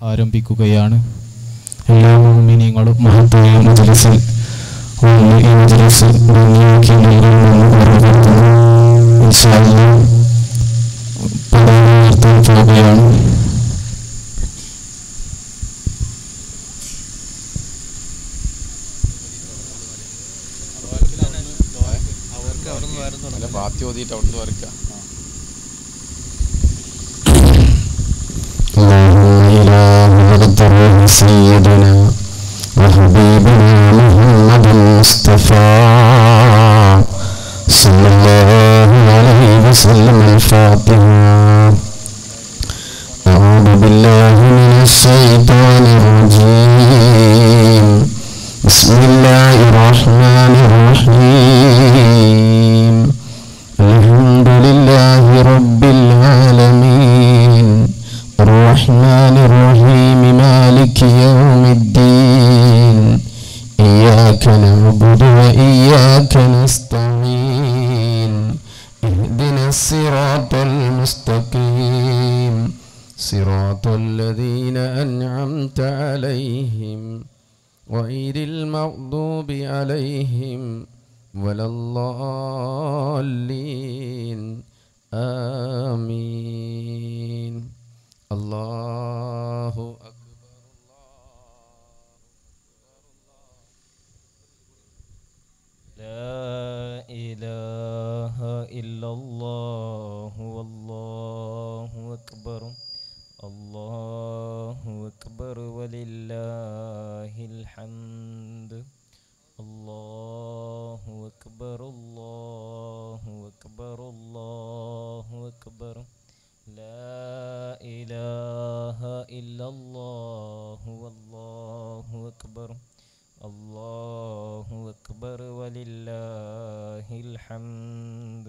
ആരംഭിക്കുകയാണ് എല്ലാ മോമിനിയങ്ങളും മഹത്തായ മജലിസിൽ വന്ന് ഈ മജലിസ് ഭംഗിയാക്കി നൽകണമെന്ന് ഓർമ്മപ്പെടുത്തുന്നു ഇൻഷാ അല്ലാഹ് പതാക ഉയർത്താൻ പോവുകയാണ് അല്ല ബാത്തി ഓതിയിട്ട് അവിടുന്ന് വരയ്ക്കാം اللهم إله الدروب سيدنا وحبيبنا محمد المصطفى صلى الله عليه وسلم الفاتحة أعوذ بالله من الشيطان الرجيم بسم الله الرحمن الرحيم الحمد لله رب العالمين الرحمن الرحيم مالك يوم الدين إياك نعبد وإياك نستعين اهدنا الصراط المستقيم صراط الذين أنعمت عليهم غير المغضوب عليهم ولا الضالين آمين الله أكبر لا إله إلا الله والله أكبر الله أكبر ولله الحمد الله أكبر الله أكبر الله أكبر لا إله إلا الله والله أكبر الله أكبر ولله الحمد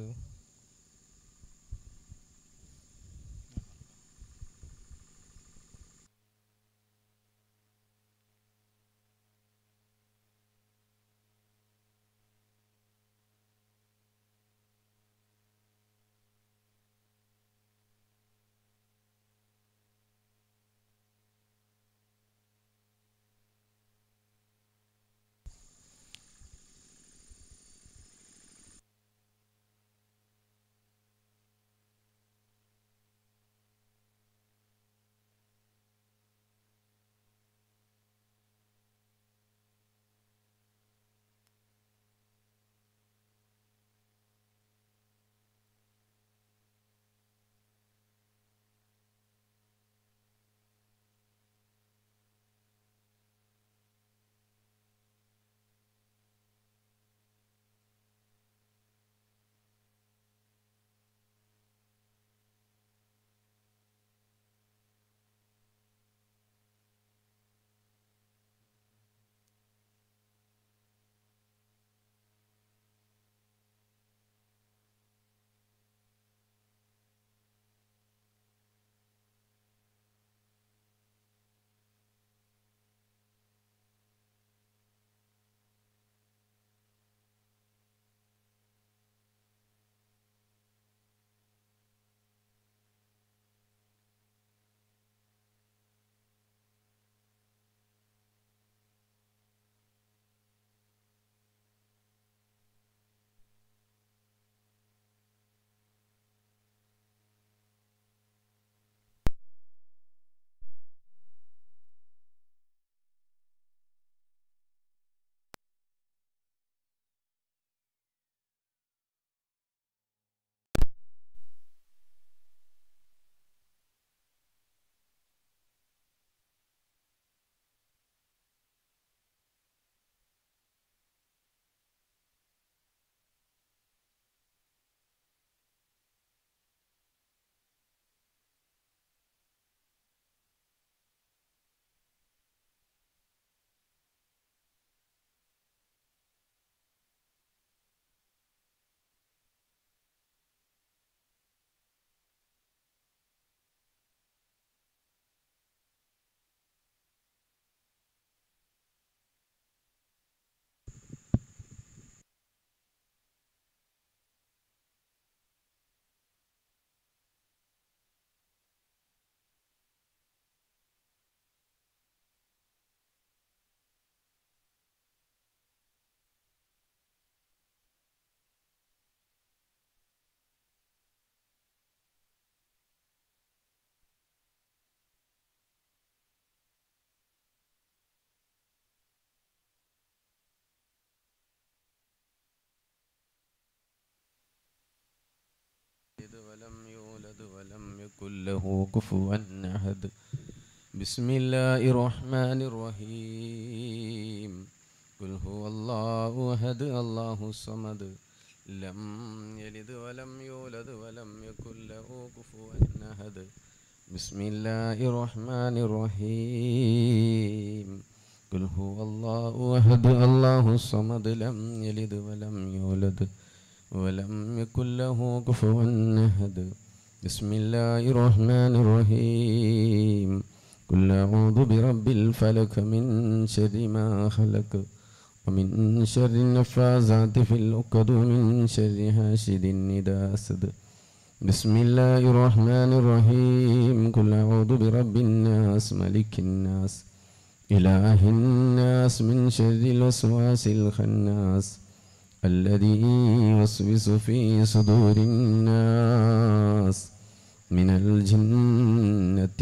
له كفوا أحد بسم الله الرحمن الرحيم قل هو الله أحد الله الصمد لم يلد ولم يولد ولم يكن له كفوا أحد بسم الله الرحمن الرحيم قل هو الله أحد الله الصمد لم يلد ولم يولد ولم يكن له كفوا أحد بسم الله الرحمن الرحيم قل أعوذ برب الفلك من شر ما خلق ومن شر النفاذات في العقد ومن شر حاسد إذا حسد بسم الله الرحمن الرحيم قل أعوذ برب الناس ملك الناس إله الناس من شر الوسواس الخناس الذي يوسوس في صدور الناس من الجنة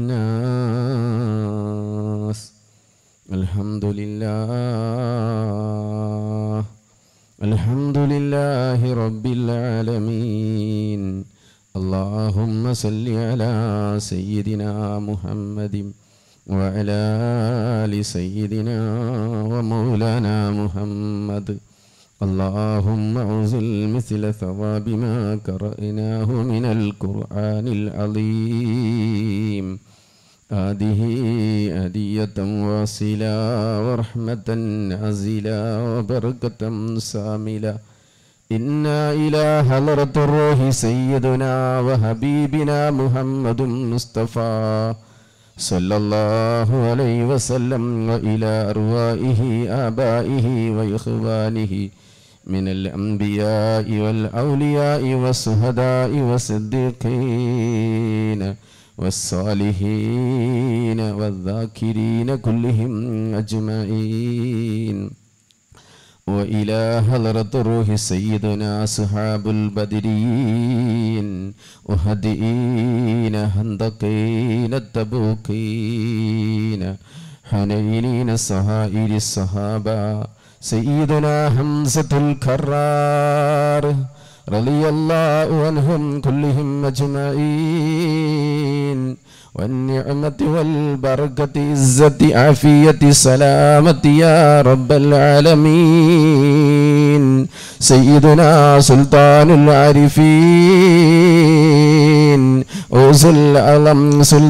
والناس الحمد لله الحمد لله رب العالمين اللهم صل على سيدنا محمد وعلى آل سيدنا ومولانا محمد اللهم أنزل مثل ثواب ما قرأناه من القرآن العظيم هذه هدية واصلة ورحمة نازلة وبركة ساملة إنا إلى حضرة الروح سيدنا وحبيبنا محمد مصطفى صلى الله عليه وسلم وإلى أرواحه آبائه وإخوانه من الأنبياء والأولياء والشهداء والصديقين والصالحين والذاكرين كلهم أجمعين وإلى حضرة روح سيدنا أصحاب البدرين وهدئين هندقين التبوكين حنينين سهائر الصحابة سيدنا حمزة الكرار رضي الله عنهم كلهم أجمعين والنعمة والبركة عزة عافية سلامة يا رب العالمين سيدنا سلطان العارفين أوزل العلم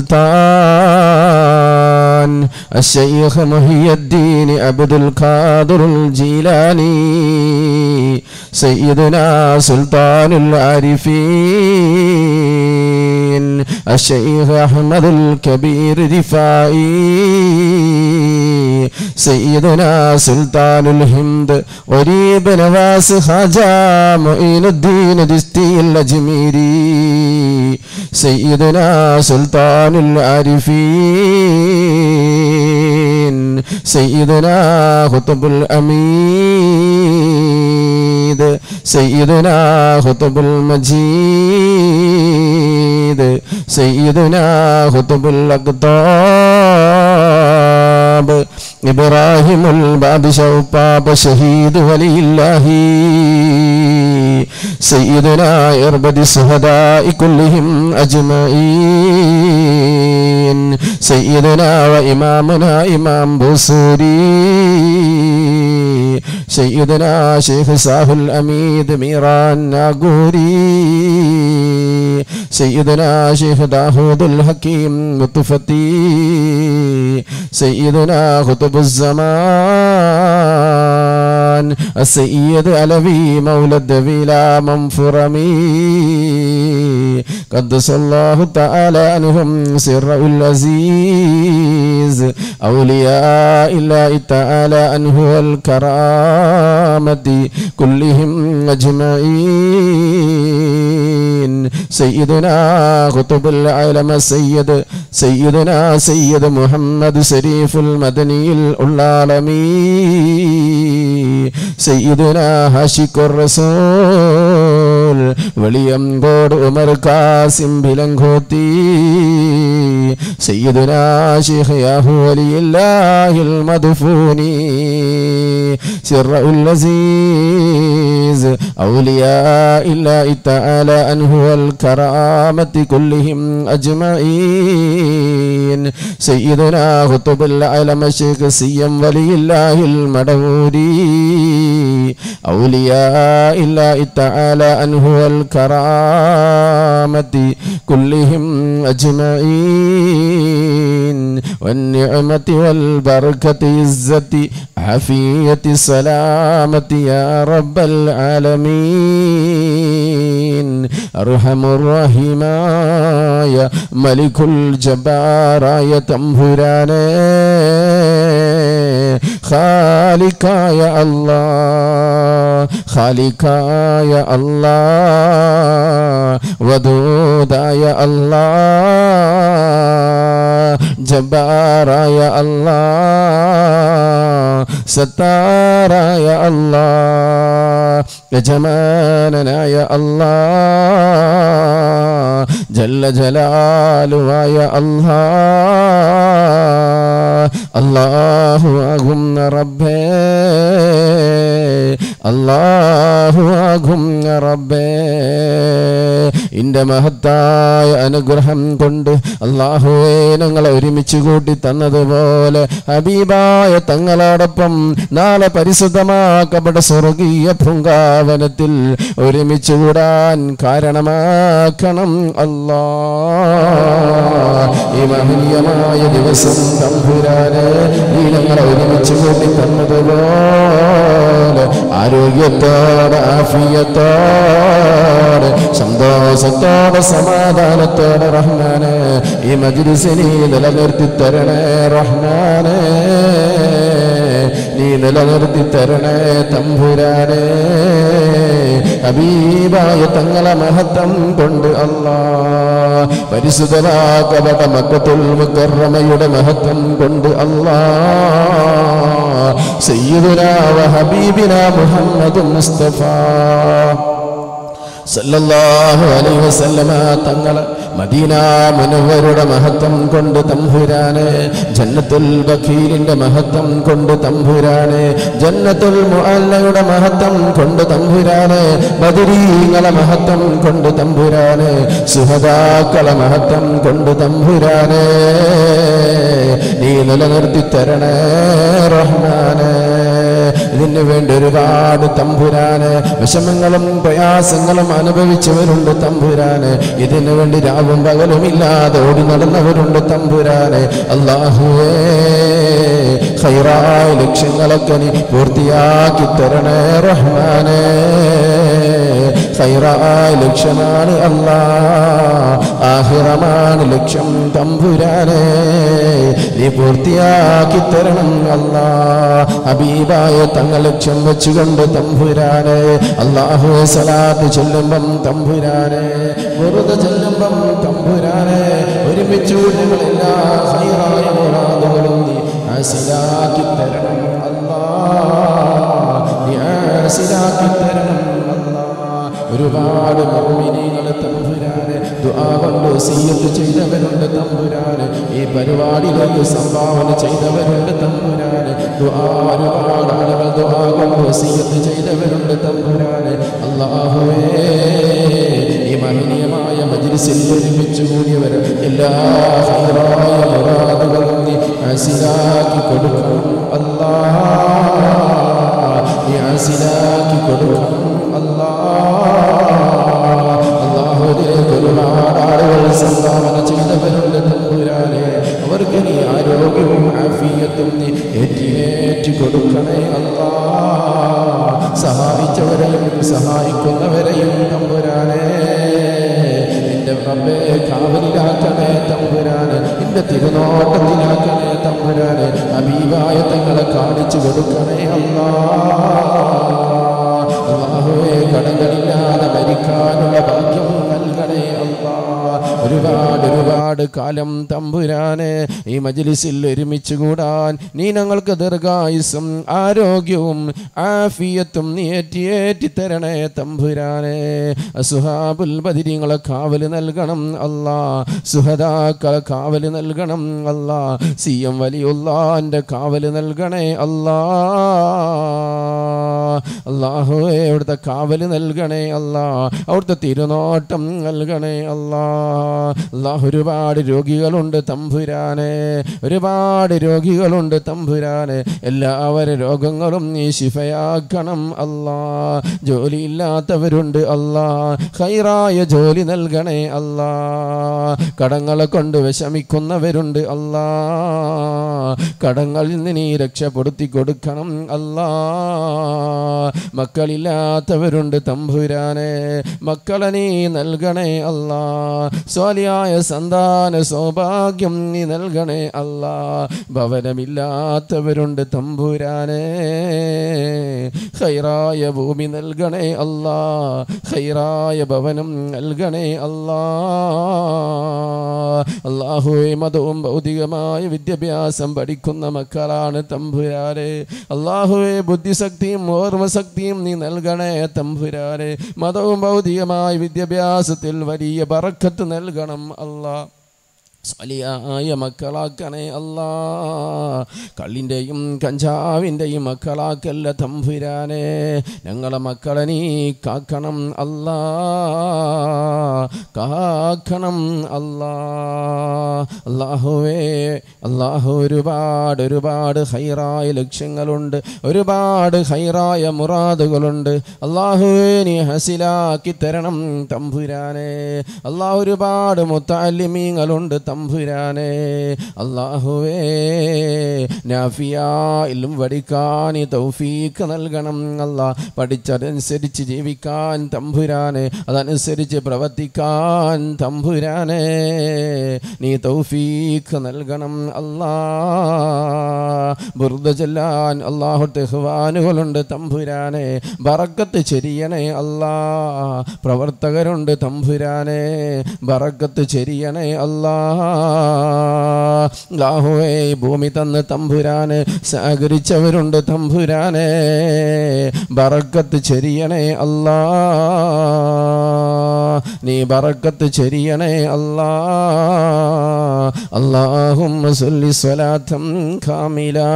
سلطان الشيخ محي الدين عبد القادر الجيلاني سيدنا سلطان العارفين الشيخ أحمد الكبير رفاعي سيدنا سلطان الهند وريب نواس خاجة معين الدين دستي الأجميري سيدنا سلطان العارفين سيدنا خطب الأميد سيدنا خطب المجيد سيدنا خطب الأقطاب إبراهيم البادشاه باب شهيد ولي الله سيدنا إربد الشهداء كلهم أجمعين سيدنا وإمامنا إمام بوسوري سيدنا شيخ ساه الأميد ميران ناغوري سيدنا شيخ داود الحكيم مطفتي سيدنا خطب الزمان السيد علوي مولد بلا منفرمي قدس الله تعالى عنهم سر العزيز أولياء الله تعالى عنه الكرامة كلهم أجمعين سيدنا خطب العالم السيد سيدنا سيد محمد شريف المدني العالمي سيدنا هاشك الرسول وليمغور عمر قاسم بلنغوتي سيدنا شيخ ياهو ولي الله المدفوني سر الذي عزيز أولياء الله تعالى أنه والكرامة كلهم أجمعين سيدنا خطب العالم الشيخ سيم ولي الله المدوري أولياء الله تعالى أنه والكرامة كلهم أجمعين والنعمة والبركة عزة عافية سلامة يا رب العالمين أرحم الراحمايا ملك الجباراയ തമ്പുരാനെ ഖാലിക്കായ അല്ലാ ഖാലിക്കായ അല്ലാ വദൂദായ അല്ലാ ജബ്ബാറായ അല്ലാ സത്താറായ അല്ലാ യജമാനനായ അല്ലാ ജല്ല ജലാലുവായ അല്ലാ അല്ലാഹു ആകുന്ന റബ്ബേ അല്ലാഹു ആകുന്ന റബ്ബേ ഇന്റെ മഹത്തായ അനുഗ്രഹം കൊണ്ട് അള്ളാഹുവേ ഞങ്ങളെ ഒരുമിച്ച് കൂട്ടി തന്നതുപോലെ ഹബീബായ തങ്ങളോടൊപ്പം നാളെ പരിശുദ്ധമാക്കപ്പെട്ട സ്വർഗീയ ഭൃങ്കാവനത്തിൽ ഒരുമിച്ച് കൂടാൻ കാരണമാക്കണം അല്ലാ ഈ മഹനീയമായ ദിവസം തമ്പുരാന് നീ ഞങ്ങളെ ഒരുമിച്ച് കൂട്ടി തന്നതുപോലെ ആരോഗ്യത്തോടെ ആഫിയത്തോടെ സന്തോഷത്തോടെ സമാധാനത്തോടെ റഹ്മാന് ഈ മജ്ലിസിനെ നിലനിർത്തി തരണേ റഹ്മാനെ നീ നിലനിർത്തി തരണേ തമ്പുരാനെ ഹബീബായ തങ്ങളെ മഹത്വം കൊണ്ട് അല്ലാ പരിശുദ്ധമാക്കപ്പെട്ട മക്കത്തുൽ മുക്കറമയുടെ മഹത്വം കൊണ്ട് അല്ലാ സയ്യിദുനാ വ ഹബീബിനാ മുഹമ്മദ് മുസ്തഫ സല്ലല്ലാഹു അലൈഹി വസല്ലമ തങ്ങളെ മദീന മുനവ്വരുടെ മഹത്വം കൊണ്ട് തമ്പുരാന് ജന്നത്തുൽ ബഖീലിന്റെ മഹത്വം കൊണ്ട് തമ്പുരാന് ജന്നത്തുൽ മുഅല്ലയുടെ മഹത്വം കൊണ്ട് തമ്പുരാന് ബദരീങ്ങളെ മഹത്വം കൊണ്ട് തമ്പുരാന് സുഹദാക്കളെ മഹത്വം കൊണ്ട് തമ്പുരാന് നീ നിലനിർത്തി തരണേ റഹ്മാനേ ഇതിനു വേണ്ടി ഒരുപാട് തമ്പുരാന് വിഷമങ്ങളും പ്രയാസങ്ങളും അനുഭവിച്ചവരുണ്ട് തമ്പുരാന് ഇതിനു വേണ്ടി രാവും പകലും ഇല്ലാതെ ഓടി നടന്നവരുണ്ട് തമ്പുരാന് അള്ളാഹുവേ ഹൈറായ ലക്ഷ്യങ്ങളൊക്കെ നീ പൂർത്തിയാക്കി തരണേ റഹ്മാനേ ഹൈറായ ലക്ഷ്യമാണ് അല്ലാ ആഹിറമാണ് ലക്ഷ്യം തമ്പുരാനെ നീ പൂർത്തിയാക്കി തരണം അല്ലാ ഹബീബായ തങ്ങൾ ലക്ഷ്യം വെച്ചുകൊണ്ട് തമ്പുരാനെ അള്ളാഹു സലാത്ത് ചൊല്ലുമ്പം തമ്പുരാനെ വെറുതെ ചൊല്ലുമ്പം തമ്പുരാനെ ഒരുമിച്ചു ഞങ്ങളെല്ലാ ഹൈറായ മുറാദുകളും നീ ഹാസിലാക്കി തരണം അല്ലാ നീ ഹാസിലാക്കി തരണം അല്ലാ ഒരുപാട് മോമിനികളെ തമ്പുരാനെ ദുആ കൊണ്ട് സീയത്ത് ചെയ്തവരുണ്ട് തമ്പുരാന് ഈ പരിപാടിയിലേക്ക് സംഭാവന ചെയ്തവരുണ്ട് തമ്പുരാന് ദുആ ഒരുപാട് ആളുകൾ ദുആ കൊണ്ട് സീയത്ത് ചെയ്തവരുണ്ട് തമ്പുരാന് അല്ലാഹുവേ ഈ മഹനീയമായ മജ്ലിസിൽ ഒരുമിച്ച് കൂടിയവർ എല്ലാ ഹൈറായ മുറാദുകളും നീ ഹാസിലാക്കി കൊടുക്കണം അല്ലാ നീ ഹാസിലാക്കി കൊടുക്കണം അല്ലാ അള്ളാഹുവിലേക്ക് ഒരുപാട് ആളുകൾ സംഭാവന ചെയ്തവരുണ്ട് തമ്പുരാനെ അവർക്ക് നീ ആരോഗ്യവും ആഫിയത്തും നീ ഏറ്റിയേറ്റി കൊടുക്കണേ അല്ലാ സഹായിച്ചവരെയും സഹായിക്കുന്നവരെയും തമ്പുരാനെ നിന്റെ റബ്ബേ കാവലിലാക്കണേ തമ്പുരാന് നിന്റെ തിരുനോട്ടത്തിലാക്കണേ തമ്പുരാന് അബീബായ തങ്ങളെ കാണിച്ചു കൊടുക്കണേ അല്ലാ അള്ളാഹുവേ കടങ്ങളില്ലാതെ മരിക്കാനുള്ള ഭാഗ്യം നൽകണേ അല്ലാ ഒരുപാട് ഒരുപാട് കാലം തമ്പുരാനെ ഈ മജ്ലിസിൽ ഒരുമിച്ച് കൂടാൻ നീ ഞങ്ങൾക്ക് ദീർഘായുസും ആരോഗ്യവും ആഫിയത്തും നീ ഏറ്റിയേറ്റി തരണേ തമ്പുരാനെ സുഹാബുൽ ബദിരിങ്ങളെ കാവല് നൽകണം അല്ലാ സുഹദാക്കളെ കാവല് നൽകണം അല്ലാ സി എം വലിയുള്ളാന്റെ കാവല് നൽകണേ അല്ലാ അള്ളാഹുവെ അവിടുത്തെ കാവല് നൽകണേ അല്ലാ അവിടുത്തെ തിരുനോട്ടം നൽകണേ അല്ലാ അള്ളാഹു ഒരുപാട് രോഗികളുണ്ട് തമ്പുരാനെ ഒരുപാട് രോഗികളുണ്ട് തമ്പുരാനെ എല്ലാവരും രോഗങ്ങളും നീ ശിഫയാക്കണം അല്ലാ ജോലിയില്ലാത്തവരുണ്ട് അല്ലാ ഹൈറായ ജോലി നൽകണേ അല്ലാ കടങ്ങളെ കൊണ്ട് വിഷമിക്കുന്നവരുണ്ട് അല്ലാ കടങ്ങളിൽ നിന്ന് നീ രക്ഷപ്പെടുത്തി കൊടുക്കണം അല്ലാ മക്കളില്ലാത്തവരുണ്ട് തമ്പുരാനെ മക്കളെ നീ നൽകണേ അല്ലാ സ്വാലിയായ സന്താന സൗഭാഗ്യം നീ നൽകണേ അല്ലാ ഭവനമില്ലാത്തവരുണ്ട് തമ്പുരാനെ ഹൈറായ ഭൂമി നൽകണേ അല്ലാ ഹൈറായ ഭവനം നൽകണേ അല്ലാ അള്ളാഹുവെ മതവും ഭൗതികമായ വിദ്യാഭ്യാസം പഠിക്കുന്ന മക്കളാണ് തമ്പുരാനെ അള്ളാഹുവെ ബുദ്ധിശക്തിയും ഓർമ്മശക്തിയും നീ നൽകണേ തമ്പുരാനെ മതവും ഭൗതികമായ വിദ്യാഭ്യാസത്തിൽ വലിയ ബറക്കത്ത് നൽകണം അല്ലാ സ്വലിയായ മക്കളാക്കണേ അല്ലാ കള്ളിൻ്റെയും കഞ്ചാവിൻ്റെയും മക്കളാക്കല്ല തമ്പുരാനെ ഞങ്ങളെ മക്കളെ നീ കാക്കണം അല്ലാ കാക്കണം അല്ലാ അള്ളാഹുവേ അള്ളാഹു ഒരുപാട് ഒരുപാട് ഹൈറായ ലക്ഷ്യങ്ങളുണ്ട് ഒരുപാട് ഹൈറായ മുറാദുകളുണ്ട് അള്ളാഹുവേ നീ ഹസിലാക്കി തരണം തമ്പുരാനെ അള്ളാഹു ഒരുപാട് മുത്താലിമീങ്ങളുണ്ട് തമ്പുരാനെ അള്ളാഹുവേ നാഫിയായിലും പഠിക്കാൻ നീ തൗഫീക്ക് നൽകണം അല്ല പഠിച്ചതനുസരിച്ച് ജീവിക്കാൻ തമ്പുരാനെ അതനുസരിച്ച് പ്രവർത്തിക്കാൻ തമ്പുരാനെ നീ തൗഫീക്ക് നൽകണം അല്ലാ ബുർദ ചെല്ലാൻ അള്ളാഹു തെഹ്വാനുകളുണ്ട് തമ്പുരാനെ ബറക്കത്ത് ചെരിയണേ അല്ലാ പ്രവർത്തകരുണ്ട് തമ്പുരാനെ ബറക്കത്ത് ചെരിയണേ അല്ലാ ലാഹുവേ ഭൂമി തന്ന് തമ്പുരാനെ സഹകരിച്ചവരുണ്ട് തമ്പുരാനെ ബറക്കത്ത് ചെരിയണേ അല്ലാ നീ ബറക്കത്ത് ചെരിയണേ അല്ലാ اللهم صل صلاة كاملة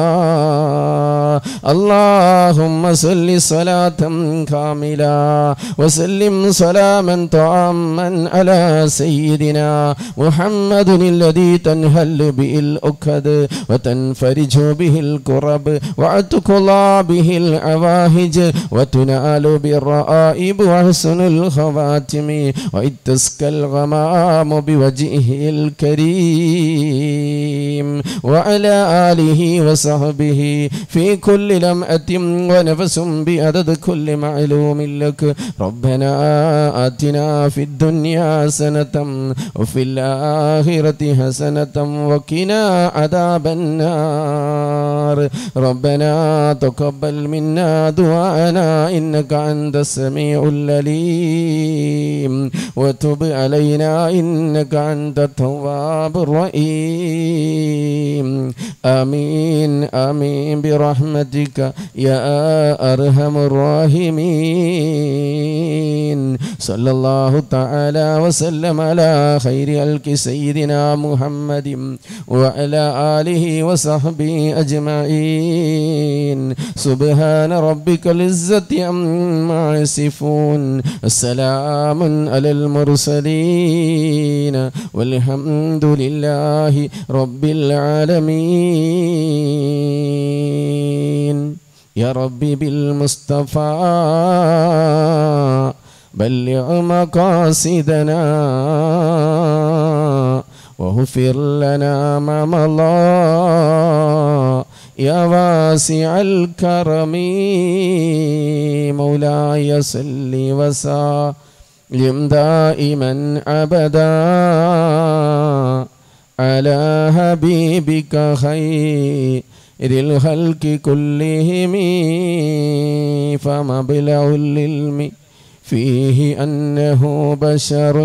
اللهم صل صلاة كاملة وسلم سلاما طعاما على سيدنا محمد الذي تنهل به الأكد وتنفرج به الكرب وتقضى به العواهج وتنال بالرائب وحسن الخواتم وإذ تسكى الغمام بوجهه الكريم وعلى آله وصحبه في كل لمأة ونفس بعدد كل معلوم لك ربنا آتنا في الدنيا حسنة وفي الآخرة حسنة وقنا عذاب النار ربنا تقبل منا دعاءنا إنك أنت السميع العليم وتب علينا إنك أنت التواب الرحيم آمين آمين برحمتك يا أرحم الراحمين صلى الله تعالى وسلم على خير الك سيدنا محمد وعلى آله وصحبه أجمعين سبحان ربك العزة عما يصفون السلام على المرسلين والحمد لله رب العالمين يا ربي بالمصطفى بلغ مقاصدنا واغفر لنا ما مضى يا واسع الكرم مولاي صل وسلم دائما ابدا على حبيبك خير الخلق كلهم فمبلغ العلم فيه أنه بشر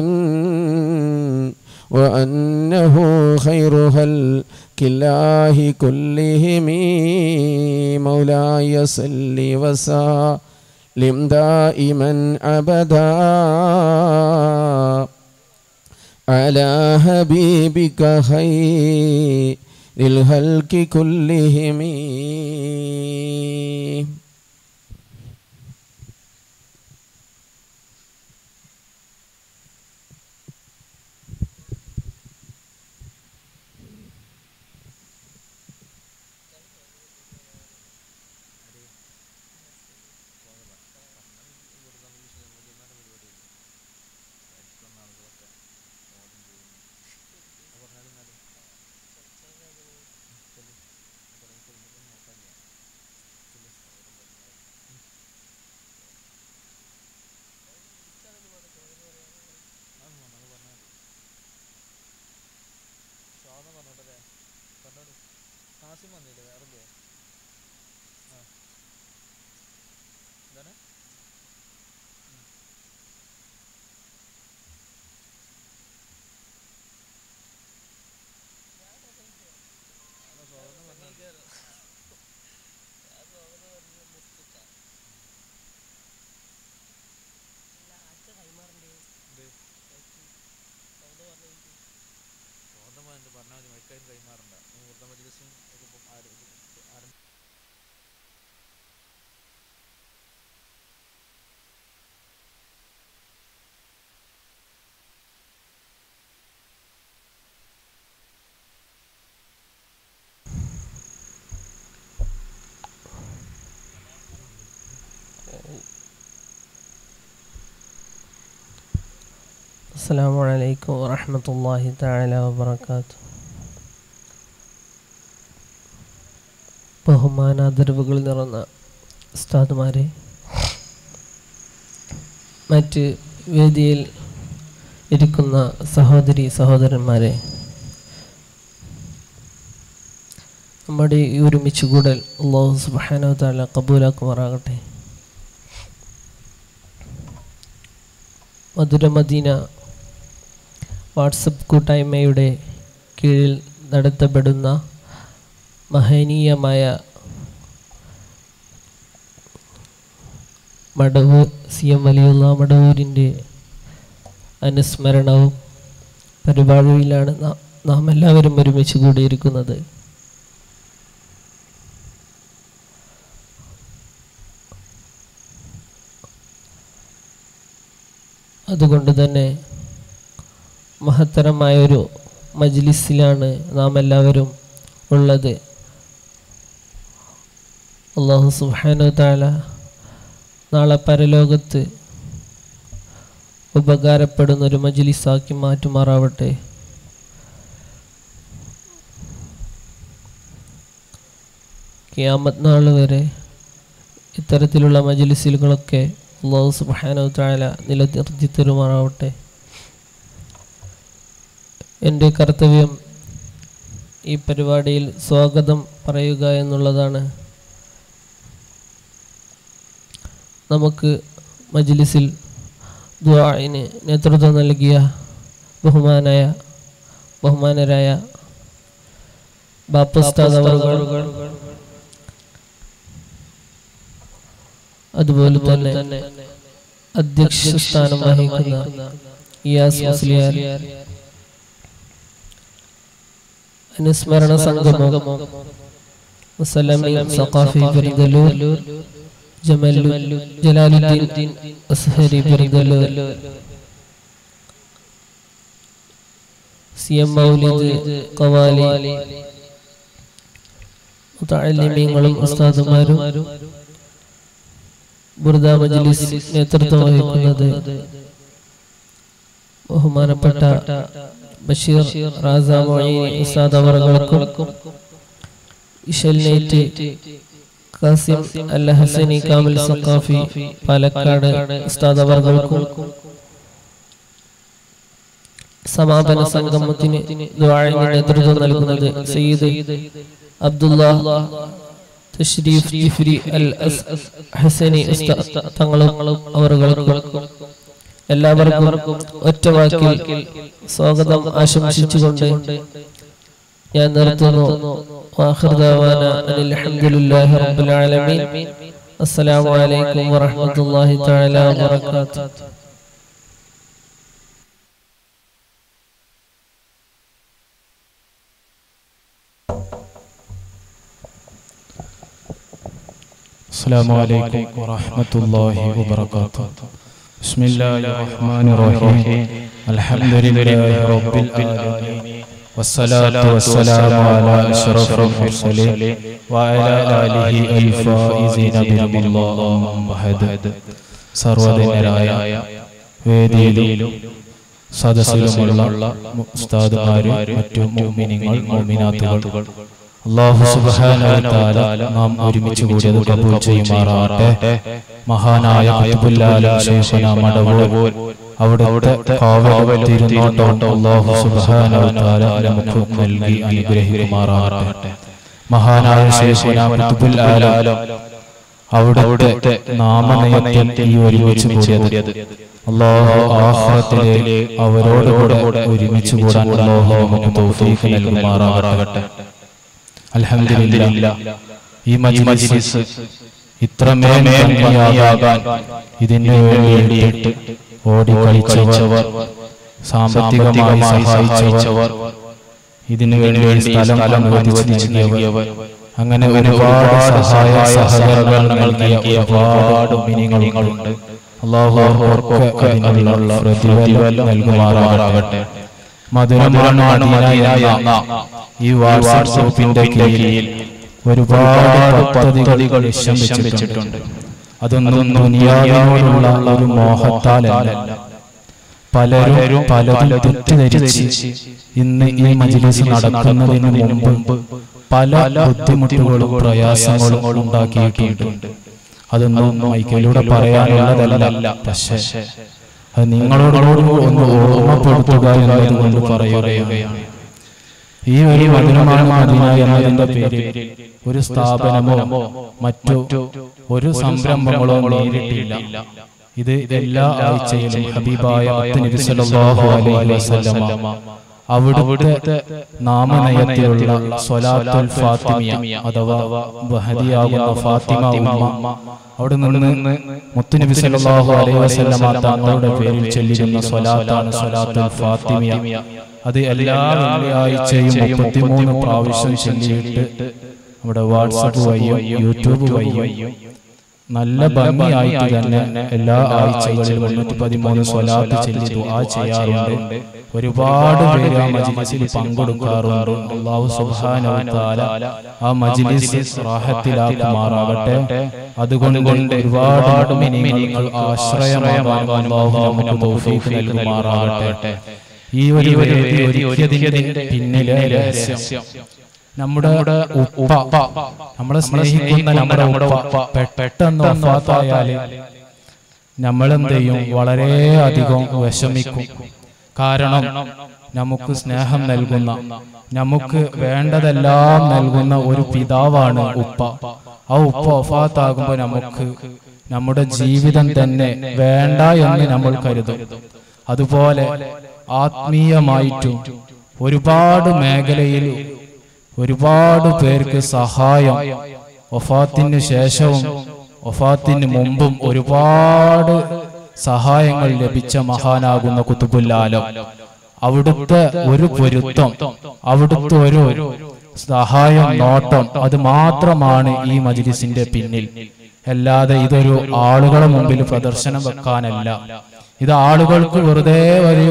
وأنه خير خلق الله كلهم مولاي صل وسلم دائما أبدا على حبيبك خير الخلق كلهم السلام عليكم ورحمة الله تعالى وبركاته ബഹുമാനാദരവുകൾ നിറഞ്ഞ ഉസ്താദുമാരെ മറ്റ് വേദിയിൽ ഇരിക്കുന്ന സഹോദരി സഹോദരന്മാരെ നമ്മുടെ ഈ ഒരുമിച്ച് കൂടൽ അള്ളാഹു സുബാനോ താല കബൂലാക്കുമാറാകട്ടെ മധുരമദീന വാട്സപ്പ് കൂട്ടായ്മയുടെ കീഴിൽ നടത്തപ്പെടുന്ന മഹനീയമായ മടവൂർ സി എം വലിയുള്ള മടവൂരിൻ്റെ അനുസ്മരണവും പരിപാടിയിലാണ് നാം നാം എല്ലാവരും ഒരുമിച്ച് കൂടിയിരിക്കുന്നത് അതുകൊണ്ട് തന്നെ മഹത്തരമായൊരു മജ്ലിസിലാണ് നാം എല്ലാവരും ഉള്ളത് അള്ളാഹു സുബ്ഹാനഹു താല നാളെ പരലോകത്ത് ഉപകാരപ്പെടുന്ന ഒരു മജ്ലിസാക്കി മാറ്റുമാറാവട്ടെ കിയാമത്ത് നാൾ വരെ ഇത്തരത്തിലുള്ള മജ്ലിസുകളൊക്കെ അള്ളാഹു സുബ്ഹാനഹു താല നിലനിർത്തി തരുമാറാവട്ടെ എൻ്റെ കർത്തവ്യം ഈ പരിപാടിയിൽ സ്വാഗതം പറയുക എന്നുള്ളതാണ് നമുക്ക് മജ്ലിസിൽ ദുആഇന് നേതൃത്വം നൽകിയ ബഹുമാനായ ബഹുമാനരായ ബാപ്പുസ്താദ് അവറുകൾ അതുപോലെ തന്നെ അധ്യക്ഷ സ്ഥാനം വഹിക്കുന്ന ഇയാസ് മുസ്ലിയാർ അനുസ്മരണ സംഗമം മുസലമി സഖാഫി പെരുന്തല്ലൂർ ജമല്ലു ജലാലുദ്ദീൻ അസ്ഹരി പെരുന്തല്ലൂർ സി എം മൗലിദ് കവാലി മുതഅല്ലിമീങ്ങളും ഉസ്താദുമാരും ബുർദ മജ്ലിസ് നേതൃത്വം വഹിക്കുന്നത് ബഹുമാനപ്പെട്ട ബഷീർ റാസ മൊയ്നി ഉസ്താദ് അവർകൾക്കും ഇഷൽനേറ്റ് കാസിം അൽ ഹസനി കാമിൽ സഖാഫി പാലക്കാട് ഉസ്താദ് അവർകൾക്കും സമാപന സംഗമത്തിന് ദുആഇന് നേതൃത്വം നൽകുന്നത് സയ്യിദ് അബ്ദുള്ള തഷ്രീഫ് ജിഫ്രി അൽ അസ് ഹസനി ഉസ്താദ് തങ്ങളും അവറുകൾക്കും എല്ലാവർക്കും ഒറ്റ വാക്കിൽ സ്വാഗതം ആശംസിച്ചുകൊണ്ട് ഞാൻ നിർത്തുന്നു വാഖിർ ദഅവാന അനിൽ ഹംദുലില്ലാഹി റബ്ബിൽ ആലമീൻ അസ്സലാമു അലൈക്കും വറഹ്മത്തുള്ളാഹി തആല വബറകാതുഹു السلام عليكم ورحمة الله وبركاته بسم الله الرحمن الرحيم الحمد لله رب العالمين والصلاة والسلام على أشرف المرسلين وعلى آله الفائزين برب الله بعد സർവദിനരായ വേദിയിലും സദസ്സിലുമുള്ള ഉസ്താദുമാരും മറ്റു മോമിനിങ്ങൾ മോമിനാത്തുകൾ അള്ളാഹു സുബ്ഹാനഹു വതആല നാം ഒരുമിച്ച് കൂടിയത് കബൂൽ ചെയ്യുമാറാകട്ടെ മഹാനായ ഖുതുബുല്ലാലം ശൈഖുന മടവൂർ അവിടുത്തെ കാവൽ തിരുനോട്ടം അള്ളാഹു സുബ്ഹാനഹു വതആല നമുക്ക് നൽകി അനുഗ്രഹിക്കുമാറാകട്ടെ മഹാനായ ശൈഖുന ഖുതുബുൽ ആലം അവിടുത്തെ നാമനയത്തിൽ ഈ ഒരുമിച്ച് കൂടിയത് അള്ളാഹു ആഖിറത്തിലെ അവരോട് കൂടെ ഒരുമിച്ച് കൂടാൻ അള്ളാഹു നമുക്ക് തൗഫീഖ് നൽകുമാറാകട്ടെ അൽഹംദുലില്ലാ ഈ മജ്ലിസ് ഇത്രമേൽ ഭംഗിയാകാൻ ഇതിനു വേണ്ടിയിട്ട് ഓടി കളിച്ചവർ സാമ്പത്തികമായി സഹായിച്ചവർ ഇതിനു വേണ്ടി സ്ഥലം അനുവദിച്ചു നൽകിയവർ അങ്ങനെ ഒരുപാട് സഹായ സഹകരണങ്ങൾ നൽകിയ ഒരുപാട് മിനിങ്ങളുണ്ട് അള്ളാഹു അവർക്കൊക്കെ അതിനുള്ള പ്രതിഫലം നൽകുമാറാകട്ടെ മധുരമാണ് മദീന എന്ന ഈ വാട്സാപ്പിന്റെ കീഴിൽ ഒരുപാട് പദ്ധതികൾ ലക്ഷ്യം വെച്ചിട്ടുണ്ട് അതൊന്നും ദുനിയാവിനോടുള്ള ഒരു മോഹത്താലല്ല പലരും പലതും തെറ്റിദ്ധരിച്ച് ഇന്ന് ഈ മജിലിസ് നടക്കുന്നതിന് മുമ്പ് പല ബുദ്ധിമുട്ടുകളും പ്രയാസങ്ങളും ഉണ്ടാക്കിയിട്ടുണ്ട് അതൊന്നും മൈക്കിലൂടെ പറയാനുള്ളതല്ല പക്ഷേ അത് നിങ്ങളോടോട് ഒന്ന് ഓർമ്മപ്പെടുത്തുക എന്നതുകൊണ്ട് പറയുകയാണ് ഈ ഒരു മധുരമായ മദീന എന്നതിന്റെ പേരിൽ ഒരു സ്ഥാപനമോ മറ്റു ഒരു സംരംഭങ്ങളോ നേരിട്ടില്ല ഇത് എല്ലാ ആഴ്ചയിലും ഹബീബായ മുത്തുനബി സല്ലല്ലാഹു അലൈഹി വസല്ലമ അവിടുത്തെ നാമനയത്തിലുള്ള സ്വലാത്തുൽ ഫാത്തിമിയ അഥവാ ബഹദിയാകുന്ന ഫാത്തിമ ഉമ്മ അവിടെ നിന്ന് മുത്തുനബി സല്ലല്ലാഹു അലൈഹി വസല്ലമ തങ്ങളുടെ പേരിൽ ചൊല്ലിരുന്ന സ്വലാത്താണ് സ്വലാത്തുൽ ഫാത്തിമിയ അത് എല്ലാ വെള്ളിയാഴ്ചയും മുപ്പത്തിമൂന്ന് പ്രാവശ്യം ചൊല്ലിയിട്ട് നമ്മുടെ വാട്സപ്പ് വഴിയോ യൂട്യൂബ് വഴിയോ നല്ല ഭംഗിയായിട്ട് തന്നെ എല്ലാ ആഴ്ചകളിലും മുന്നൂറ്റി പതിമൂന്ന് സ്വലാത്ത് ചൊല്ലി ദുആ ചെയ്യാറുണ്ട് ഒരുപാട് പേര് ആ മജ്ലിസിൽ പങ്കെടുക്കാറുണ്ട് അള്ളാഹു സുബ്ഹാനഹു വ തആല ആ മജ്ലിസ് റാഹത്തിലാക്കുമാറാകട്ടെ അതുകൊണ്ട് ഒരുപാട് മിനിങ്ങൾ ആശ്രയമാകാൻ അള്ളാഹു നമുക്ക് തൗഫീഖ് നൽകുമാറാകട്ടെ ഈ ഒരു വേദി ഒരുക്കിയതിന്റെ പിന്നിലെ രഹസ്യം നമ്മുടെ ഉപ്പ നമ്മളെ സ്നേഹിക്കുന്ന നമ്മുടെ ഉപ്പ പെ- പെട്ടെന്ന് വഫാത്തായാല് നമ്മളെന്ത് ചെയ്യും വളരെയധികം വിഷമിക്കും കാരണം നമുക്ക് സ്നേഹം നൽകുന്ന നമുക്ക് വേണ്ടതെല്ലാം നൽകുന്ന ഒരു പിതാവാണ് ഉപ്പ ആ ഉപ്പ വഫാത്താകുമ്പോൾ നമുക്ക് നമ്മുടെ ജീവിതം തന്നെ വേണ്ട എന്ന് നമ്മൾ കരുതും അതുപോലെ ആത്മീയമായിട്ടും ഒരുപാട് മേഖലയിൽ ഒരുപാട് പേർക്ക് സഹായം വഫാത്തിന് ശേഷവും വഫാത്തിന് മുമ്പും ഒരുപാട് സഹായങ്ങൾ ലഭിച്ച മഹാനാകുന്ന കുത്തുബുല്ലാലം അവിടുത്തെ ഒരു പൊരുത്തം അവിടുത്തെ ഒരു സഹായം നോട്ടം അത് മാത്രമാണ് ഈ മജ്ലിസിന്റെ പിന്നിൽ അല്ലാതെ ഇതൊരു ആളുകളെ മുമ്പിൽ പ്രദർശനം വെക്കാനല്ല ഇത് ആളുകൾക്ക് വെറുതെ ഒരു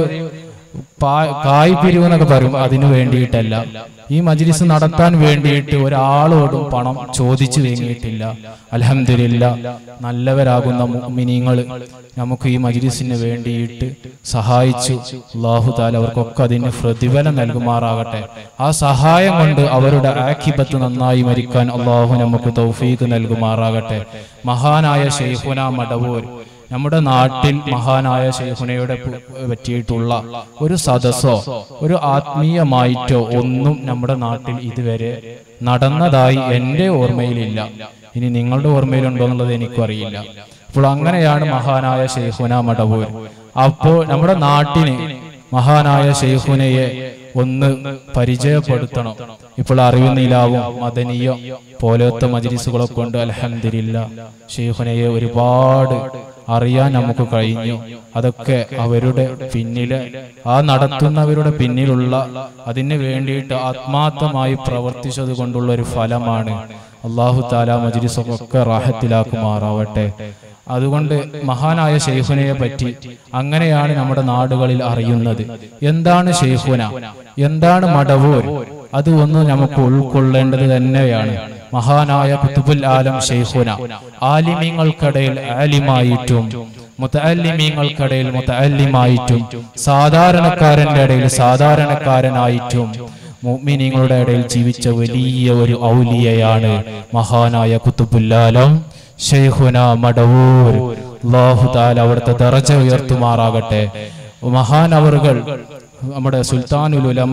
പാ- കായ് പിരിവ് എന്നൊക്കെ പറയും അതിനു വേണ്ടിയിട്ടല്ല ഈ മജ്ലിസ് നടത്താൻ വേണ്ടിയിട്ട് ഒരാളോടും പണം ചോദിച്ചു വേങ്ങിയിട്ടില്ല അലഹമില്ല നല്ലവരാകുന്ന മുഅ്മിനീങ്ങൾ നമുക്ക് ഈ മജ്ലിസിന് വേണ്ടിയിട്ട് സഹായിച്ചു അള്ളാഹു താല അവർക്കൊക്കെ അതിന് പ്രതിഫലം നൽകുമാറാകട്ടെ ആ സഹായം കൊണ്ട് അവരുടെ ആക്കിബത്ത് നന്നായി മരിക്കാൻ അള്ളാഹു നമുക്ക് തൗഫീഖ് നൽകുമാറാകട്ടെ മഹാനായ ഷെയ്ഖുന മടവൂർ നമ്മുടെ നാട്ടിൽ മഹാനായ ശൈഖുനയുടെ പറ്റിയിട്ടുള്ള ഒരു സദസ്സോ ഒരു ആത്മീയമായിട്ടോ ഒന്നും നമ്മുടെ നാട്ടിൽ ഇതുവരെ നടന്നതായി എൻ്റെ ഓർമ്മയിലില്ല ഇനി നിങ്ങളുടെ ഓർമ്മയിലുണ്ടോ എന്നുള്ളത് എനിക്കും അറിയില്ല അപ്പോൾ അങ്ങനെയാണ് മഹാനായ ഷെയ്ഖുന മടവൂർ അപ്പോൾ നമ്മുടെ നാട്ടിന് മഹാനായ ഷെയ്ഖുനയെ ഒന്ന് പരിചയപ്പെടുത്തണം ഇപ്പോൾ അറിവ് നിലാവും മദനിയോ പോലത്തെ മജ്ലിസുകളെ കൊണ്ട് അലഹമില്ല ഷെയ്ഖുനയെ ഒരുപാട് അറിയാൻ നമുക്ക് കഴിഞ്ഞു അതൊക്കെ അവരുടെ പിന്നിലെ ആ നടത്തുന്നവരുടെ പിന്നിലുള്ള അതിന് വേണ്ടിയിട്ട് ആത്മാർത്ഥമായി പ്രവർത്തിച്ചത് കൊണ്ടുള്ള ഒരു ഫലമാണ് അള്ളാഹു താല മജ്ലിസൊക്കെ റാഹത്തിലാക്കുമാറാവട്ടെ അതുകൊണ്ട് മഹാനായ ഷെയ്ഖുനയെ പറ്റി അങ്ങനെയാണ് നമ്മുടെ നാടുകളിൽ അറിയുന്നത് എന്താണ് ഷെയ്ഖുന എന്താണ് മടവൂർ അത് ഒന്ന് നമുക്ക് ഉൾക്കൊള്ളേണ്ടത് തന്നെയാണ് മഹാനായ കുത്തുബുൽ ആലം ഷെയ്ഖുന ആലിമീങ്ങൾക്കിടയിൽ ആലിമായിട്ടും മുത്തല്ലിമീങ്ങൾക്കിടയിൽ മുത്തല്ലിമായിട്ടും സാധാരണക്കാരന്റെ ഇടയിൽ സാധാരണക്കാരനായിട്ടും മുഅ്മിനീങ്ങളുടെ ഇടയിൽ ജീവിച്ച വലിയ ഒരു ഔലിയയാണ് മഹാനായ കുത്തുബുല്ലാലം ഷെയ്ഖുന മടവൂർ അല്ലാഹു താല അവിടുത്തെ ദറജ ഉയർത്തുമാറാകട്ടെ മഹാനവറുകൾ നമ്മുടെ സുൽത്താനുൽ ഉലമ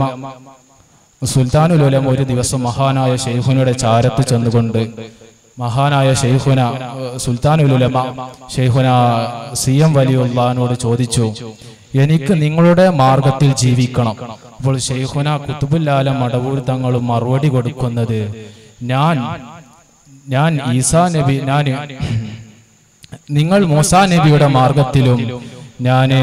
സുൽത്താനുൽ ഉലമ ഒരു ദിവസം മഹാനായ ഷെയ്ഖുനയുടെ ചാരത്ത് ചെന്നുകൊണ്ട് മഹാനായ ഷെയ്ഖുന സുൽത്താനുൽ ഉലമ ഷെയ്ഖുന സി എം വലിയുള്ളഹാനോട് ചോദിച്ചു എനിക്ക് നിങ്ങളുടെ മാർഗത്തിൽ ജീവിക്കണം അപ്പോൾ ഷെയ്ഖുന കുത്തുബുല്ലാല മടവൂർ തങ്ങളും മറുപടി കൊടുക്കുന്നത് ഞാൻ ഞാൻ ഈസാ നബി ഞാൻ നിങ്ങൾ മൂസാ നബിയുടെ മാർഗത്തിലും ഞാന്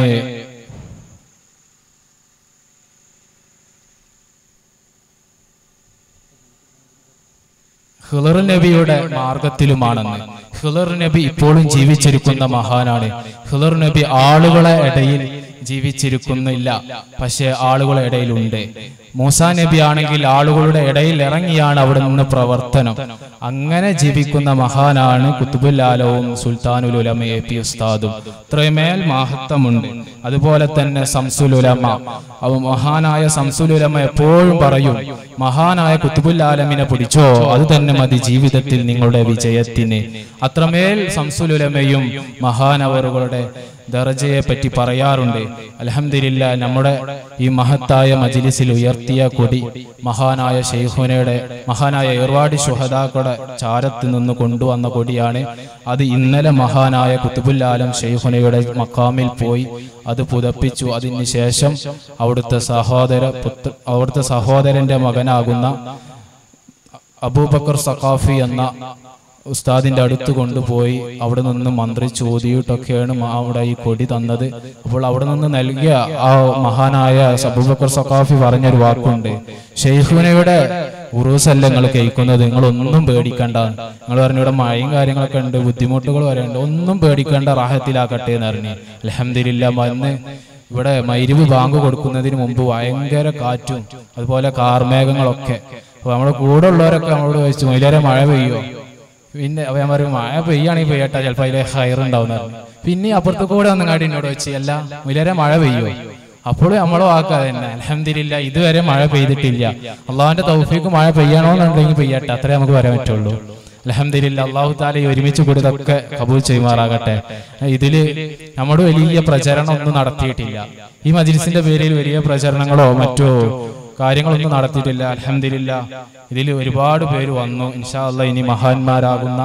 ഹിളർ നബിയുടെ മാർഗത്തിലുമാണെന്ന് ഹിളർ നബി ഇപ്പോഴും ജീവിച്ചിരിക്കുന്ന മഹാനാണ് ഹിളർ നബി ആളുകളെ ഇടയിൽ ജീവിച്ചിരിക്കുന്നില്ല പക്ഷെ ആളുകളെ ഇടയിലുണ്ട് മൂസാ നബി ആണെങ്കിൽ ആളുകളുടെ ഇടയിൽ ഇറങ്ങിയാണ് അവിടെ നിന്ന് പ്രവർത്തനം അങ്ങനെ ജീവിക്കുന്ന മഹാനാണ് കുത്തുബുൽ ആലവും സുൽത്താനുൽ ഉലമ എ പി ഉസ്താദും ഇത്രമേൽ മഹത്വമുണ്ട് അതുപോലെ തന്നെ സംസുൽ ഉലമ അവ മഹാനായ സംസുൽ ഉലമ എപ്പോഴും പറയും മഹാനായ കുത്തുബുൽ ആലമിനെ പിടിച്ചോ അത് തന്നെ മതി ജീവിതത്തിൽ നിങ്ങളുടെ വിജയത്തിന് അത്രമേൽ സംസുൽ ഉലമയും മഹാനവറുകളുടെ ദർജയെ പറ്റി പറയാറുണ്ട് അലഹമില്ല നമ്മുടെ ഈ മഹത്തായ മജിലിസിൽ ഉയർത്തിയ കൊടി മഹാനായ ഷെയ്ഖുനയുടെ മഹാനായ ഏർവാടി ശുഹദാക്കളുടെ ചാരത്ത് നിന്ന് കൊണ്ടുവന്ന കൊടിയാണ് അത് ഇന്നലെ മഹാനായ കുത്തുബുല്ലാലം ഷെയ്ഖുനയുടെ മക്കാമിൽ പോയി അത് പുതപ്പിച്ചു അതിന് ശേഷം അവിടുത്തെ സഹോദര പുത്ര അവിടുത്തെ സഹോദരന്റെ മകനാകുന്ന അബൂബക്കർ സഖാഫി എന്ന ഉസ്താദിന്റെ അടുത്ത് കൊണ്ടുപോയി അവിടെ നിന്ന് മന്ത്രി ചോദിയിട്ടൊക്കെയാണ് മ- അവിടെ ഈ കൊടി തന്നത് അപ്പോൾ അവിടെ നിന്ന് നൽകിയ ആ മഹാനായ അബൂബക്കർ സഖാഫി പറഞ്ഞൊരു വാക്കുണ്ട് ഷെയ്ഖുനയുടെ ഉറൂസല്ല നിങ്ങൾ കേൾക്കുന്നത് നിങ്ങൾ ഒന്നും പേടിക്കണ്ട നിങ്ങൾ പറഞ്ഞു ഇവിടെ മഴയും കാര്യങ്ങളൊക്കെ ഉണ്ട് ബുദ്ധിമുട്ടുകൾ വരെയുണ്ട് ഒന്നും പേടിക്കണ്ട റാഹത്തിലാക്കട്ടെ എന്ന് പറഞ്ഞു അലഹമില്ല വന്ന് ഇവിടെ മൈരുവ് ബാങ്ക് കൊടുക്കുന്നതിന് മുമ്പ് ഭയങ്കര കാറ്റും അതുപോലെ കാർമേഘങ്ങളൊക്കെ അപ്പൊ നമ്മുടെ കൂടെ ഉള്ളവരൊക്കെ നമ്മളോട് ചോദിച്ചു മൈലേറെ മഴ പെയ്യോ പിന്നെ അപ്പൊ ഞാൻ പറയും മഴ പെയ്യാണെങ്കിൽ പെയ്യട്ടെ ചിലപ്പോൾ അതിലെ ഹയർ ഉണ്ടാവുന്ന പിന്നെ അപ്പുറത്ത് കൂടെ ഒന്നങ്ങാടി എന്നോട് വെച്ച് അല്ല മൈലേറെ മഴ പെയ്യോ അപ്പോൾ നമ്മളെ വാക്കാ തന്നെ അലഹമില്ല ഇതുവരെ മഴ പെയ്തിട്ടില്ല അള്ളാഹുവിന്റെ തൗഫീക്ക് മഴ പെയ്യണോന്നുണ്ടെങ്കിൽ പെയ്യട്ടെ അത്രേ നമുക്ക് പറയാൻ പറ്റുള്ളൂ അലഹമില്ല അള്ളാഹു താല ഈ ഒരുമിച്ച് കൂടിയതൊക്കെ കബൂൽ ചെയ്യുമാറാകട്ടെ ഇതില് നമ്മുടെ വലിയ പ്രചരണം ഒന്നും നടത്തിയിട്ടില്ല ഈ മജിലിസിന്റെ പേരിൽ വലിയ പ്രചരണങ്ങളോ മറ്റോ കാര്യങ്ങളൊന്നും നടത്തിയിട്ടില്ല അലഹമില്ല ഇതിൽ ഒരുപാട് പേര് വന്നു ഇൻഷാ അള്ളാഹ് ഇനി മഹാന്മാരാകുന്ന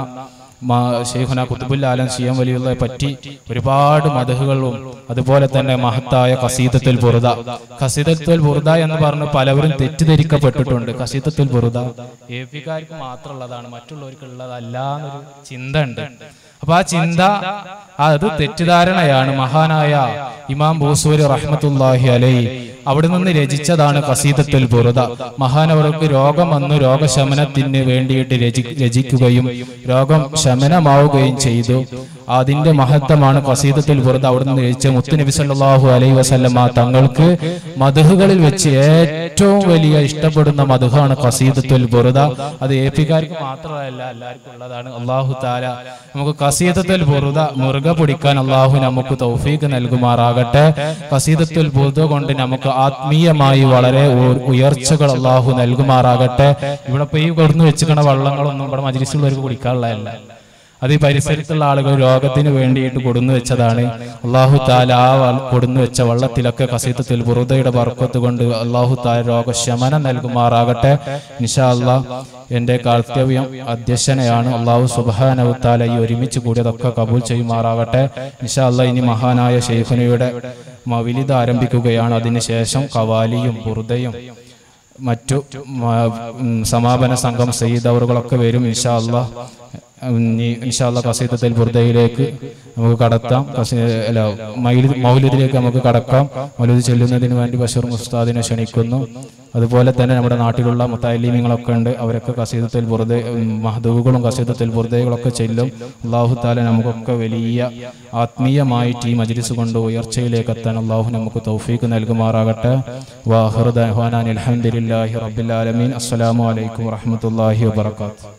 മാ- ഷെയ്ഖുന കുത്തുബുൽ ആലം സിയം വലിയുള്ളെ പറ്റി ഒരുപാട് മതഹുകളും അതുപോലെ തന്നെ മഹത്തായ കസീദത്തുൽ ബുറുദ കസീദത്തുൽ ബുറുദ എന്ന് പറഞ്ഞ് പലവരും തെറ്റിദ്ധരിക്കപ്പെട്ടിട്ടുണ്ട് കസീദത്തുൽ ബുറുദ എ പിക്കാർക്ക് മാത്രമുള്ളതാണ് മറ്റുള്ളവർക്ക് ഉള്ളതല്ല എന്നൊരു ചിന്ത ഉണ്ട് അപ്പൊ ആ ചിന്ത അത് തെറ്റിദ്ധാരണയാണ് മഹാനായ ഇമാം ബൂസൂരി റഹ്മത്തുല്ലാഹി അലൈ അവിടെ നിന്ന് രചിച്ചതാണ് കസീദത്തുൽ ബുറുദ മഹാനവർക്ക് രോഗം വന്നു രോഗശമനത്തിന് വേണ്ടിയിട്ട് രചി രചിക്കുകയും രോഗം ശമനമാവുകയും ചെയ്തു അതിന്റെ മഹത്വമാണ് കസീദത്തുൽ ബുറുദ അവിടെ നിന്ന് രചിച്ച മുത്തുനബി സല്ലല്ലാഹു അലൈഹി വസല്ലമ തങ്ങൾക്ക് മധുഹുകളിൽ വെച്ച് ഏറ്റവും വലിയ ഇഷ്ടപ്പെടുന്ന മധുഹാണ് കസീദത്തുൽ ബുറുദ അത് എ പിക്കാർക്ക് മാത്രമല്ല എല്ലാവർക്കും ഉള്ളതാണ് അള്ളാഹു താല നമുക്ക് കസീദത്തുൽ ബുറുദ മുറുക പിടിക്കാൻ അള്ളാഹു നമുക്ക് തൗഫീഖ് നൽകുമാറാകട്ടെ കസീദത്തുൽ ബുറുദ കൊണ്ട് നമുക്ക് ആത്മീയമായി വളരെ ഉ- ഉയർച്ചകൾ അള്ളാഹു നൽകുമാറാകട്ടെ ഇവിടെ ഇപ്പൊ ഈ കൊടുന്ന് വെച്ചിക്കണ വള്ളങ്ങളൊന്നും ഇവിടെ മജിലിസുള്ളവർക്ക് കുടിക്കാനുള്ളതല്ല അത് ഈ പരിസരത്തുള്ള ആളുകൾ രോഗത്തിന് വേണ്ടിയിട്ട് കൊടുന്നു വെച്ചതാണ് അള്ളാഹു താല ആ വ- കൊടുന്നു വെച്ച വള്ളത്തിലൊക്കെ കസീത്തത്തിൽ ബുറുദയുടെ ബർക്കത്ത് കൊണ്ട് അള്ളാഹു താല രോഗശമനം നൽകുമാറാകട്ടെ നിഷാ അള്ളാ എന്റെ കർത്തവ്യം അധ്യക്ഷനെയാണ് അള്ളാഹു സുബാനവു താല ഈ ഒരുമിച്ച് കൂടിയതൊക്കെ കബൂൽ ചെയ്യുമാറാകട്ടെ നിഷാ അള്ളാ ഇനി മഹാനായ ഷെയ്ഖുനയുടെ മവിലിത് ആരംഭിക്കുകയാണ് അതിനുശേഷം കവാലിയും ബുറുദയും മറ്റു മ- ഉം, സമാപന സംഘം സയ്യിദ് അവറുകളൊക്കെ വരും ഇൻഷാ അല്ലാ ഇൻഷാ അല്ലാ കസീദത്തുൽ ബുർദയിലേക്ക് നമുക്ക് കടത്താം കസീ- അല്ല മൗലിദ് മൗലിദിലേക്ക് നമുക്ക് കടക്കാം മൗലിദ് ചെല്ലുന്നതിന് വേണ്ടി ബഷീർ മുസ്താദിനെ ക്ഷണിക്കുന്നു അതുപോലെ തന്നെ നമ്മുടെ നാട്ടിലുള്ള മുത്താലിമീങ്ങളൊക്കെ ഉണ്ട് അവരൊക്കെ കസീദത്തുൽ ബുർദ മഹദൂകളും കസീദത്തുൽ ബുർദകളൊക്കെ ചെല്ലും അള്ളാഹു താല നമുക്കൊക്കെ വലിയ ആത്മീയമായിട്ട് ഈ മജ്ലിസ് കൊണ്ട് ഉയർച്ചയിലേക്ക് എത്താൻ അള്ളാഹു നമുക്ക് തൗഫീക്ക് നൽകുമാറാകട്ടെ വാഹിർ ദഹ്വാനാൻ അൽഹംദുലില്ലാഹി റബ്ബിൽ ആലമീൻ അസ്സലാമു അലൈക്കും വറഹ്മത്തുള്ളാഹി വബറകാതുഹു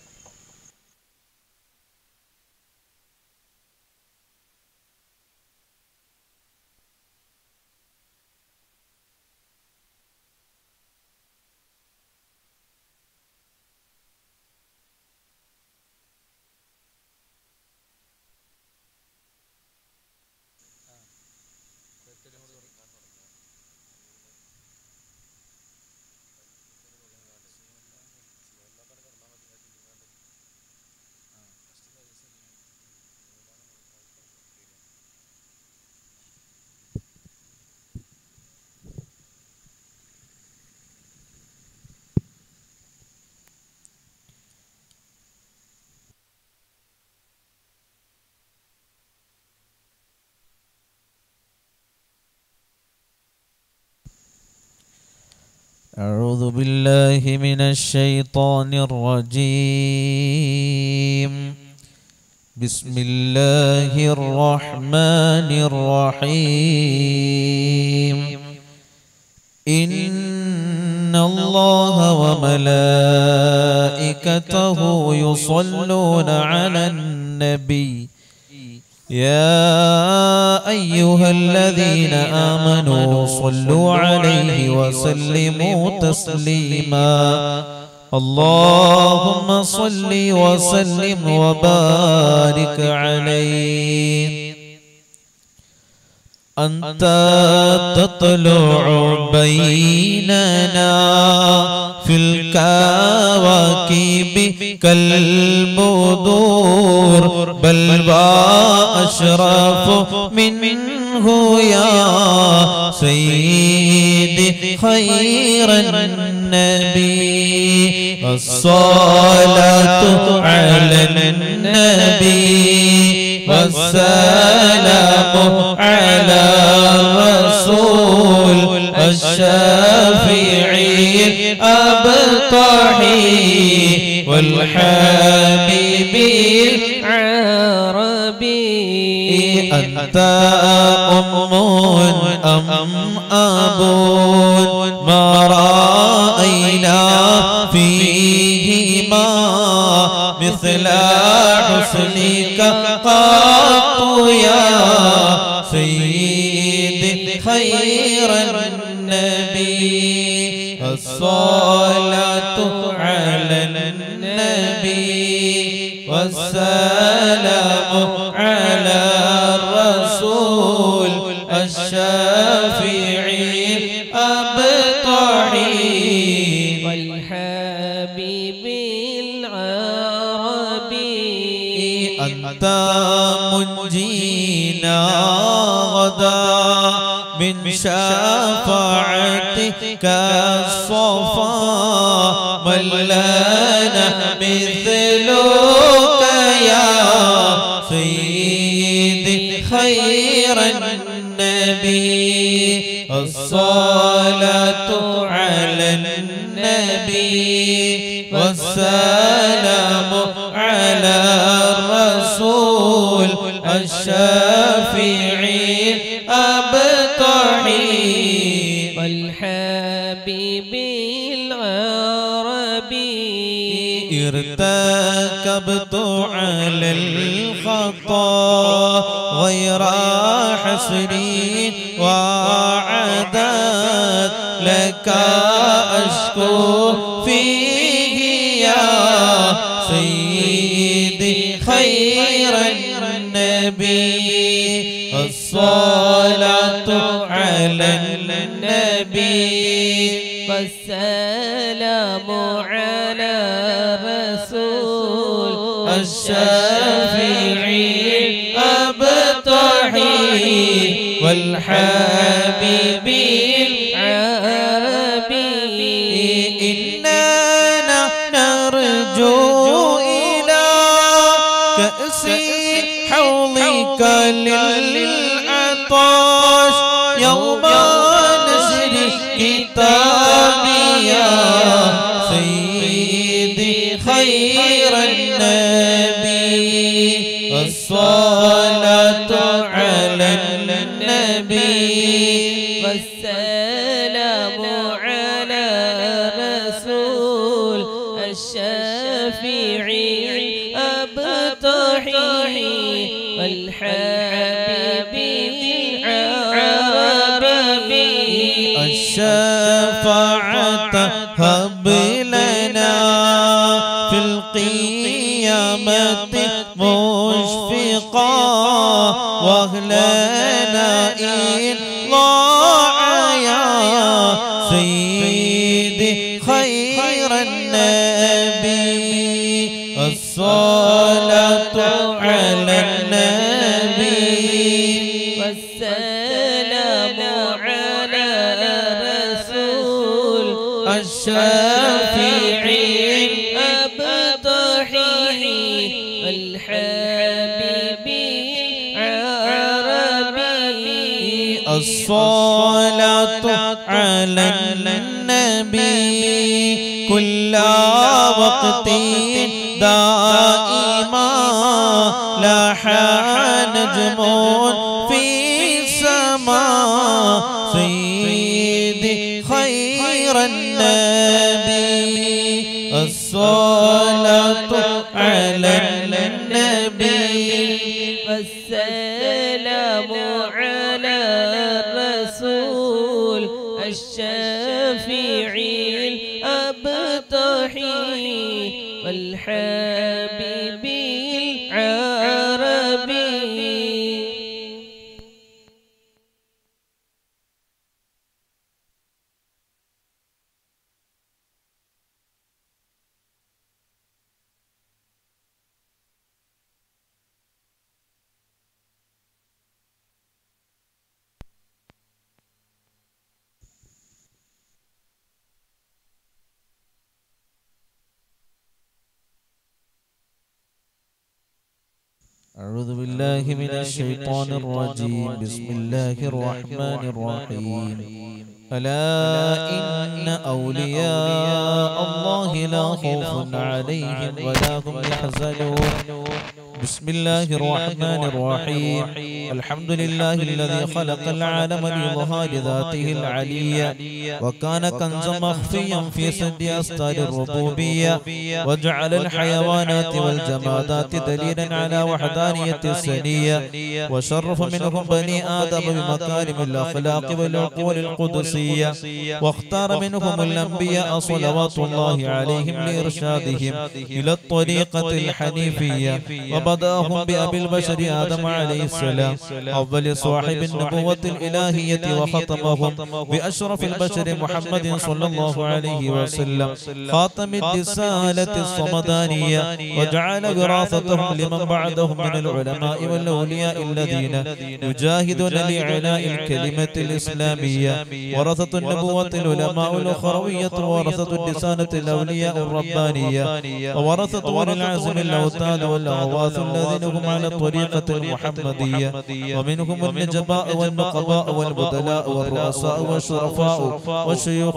أعوذ بالله من الشيطان الرجيم بسم الله الرحمن الرحيم إن الله وملائكته يصلون على النبي يا أيها الذين آمنوا صلوا عليه وسلموا تسليما اللهم صل وسلم وبارك عليه أنت تطلع بيننا في الكواكب كالبدور بل وأشرف منه يا سيدي خير النبي الصلاة على النبي والسلام على الرسول الشافعي الأبطحي والحبيب عربي أنت أم أم أب ما رأينا فيهما مثل حسنك قط يا سيدي خير النبي الصلاة على النبي والسلام على الرسول الشافعي الأبطحي والحبيب العربي أنت منجينا غدا من شفاعتك الصفا من لنا مثلك يا سيدي خير النبي الصلاة على النبي والسلام على الرسول الشافعي أبطحي والحبيب العربي ارتكبت على الخطا غير حسري وعدت لك أشكو فيه يا سيدي خير النبي الصلاة على النبي والسلام على رسول الشافعي أبطحي والحبيب العربي إننا نرجو إلى كأس حوضك للعطاش يوم نشر كتابي يا سيدي خير النبي الصلاة على النبي والسلام على رسول الشافعي أبطحي والحبيب العربي الشفاعة هب لنا في القيامة مشفقا واهلنا إن ضاع يا سيدي خير النبي الصلاة على النبي والسلام على رسول الشافعي الأبطحي الحبيب العربي الصلاة على النبي كل وقت دائما لاح نجم في السماء سيدي خير النبي السلام على الرسول الشفيع الأبطحي والحبيب العربي أعوذ بالله من الشيطان الرجيم بسم الله الرحمن الرحيم ألا إن أولياء الله لا خوف عليهم ولا هم يحزنون بسم الله الرحمن الرحيم الحمد لله الذي خلق العالم لإظهار ذاته العلية وكان كنزا مخفيا في سد أستار الربوبية وجعل الحيوانات والجمادات دليلا على وحدانية السنية وشرف منهم بني آدم بمكارم الأخلاق والعقول القدسية واختار منهم الأنبياء صلوات الله عليهم لإرشادهم إلى الطريقة الحنيفية وبدأهم بأبي البشر آدم عليه السلام أول صاحب النبوة الإلهية وختمهم بأشرف البشر محمد صلى الله عليه وسلم خاتم الرسالة الصمدانية وجعل وراثتهم لمن بعدهم من العلماء والأولياء الذين يجاهدون لإعلاء الكلمة الإسلامية ورثة النبوة العلماء الأخروية ورثة الرسالة الأولياء الربانية وورثة أولي العزم الأوتاد والأغواث الذين هم على الطريقة المحمدية ومنهم النجباء والنقباء والبدلاء والرؤساء والشرفاء والشيوخ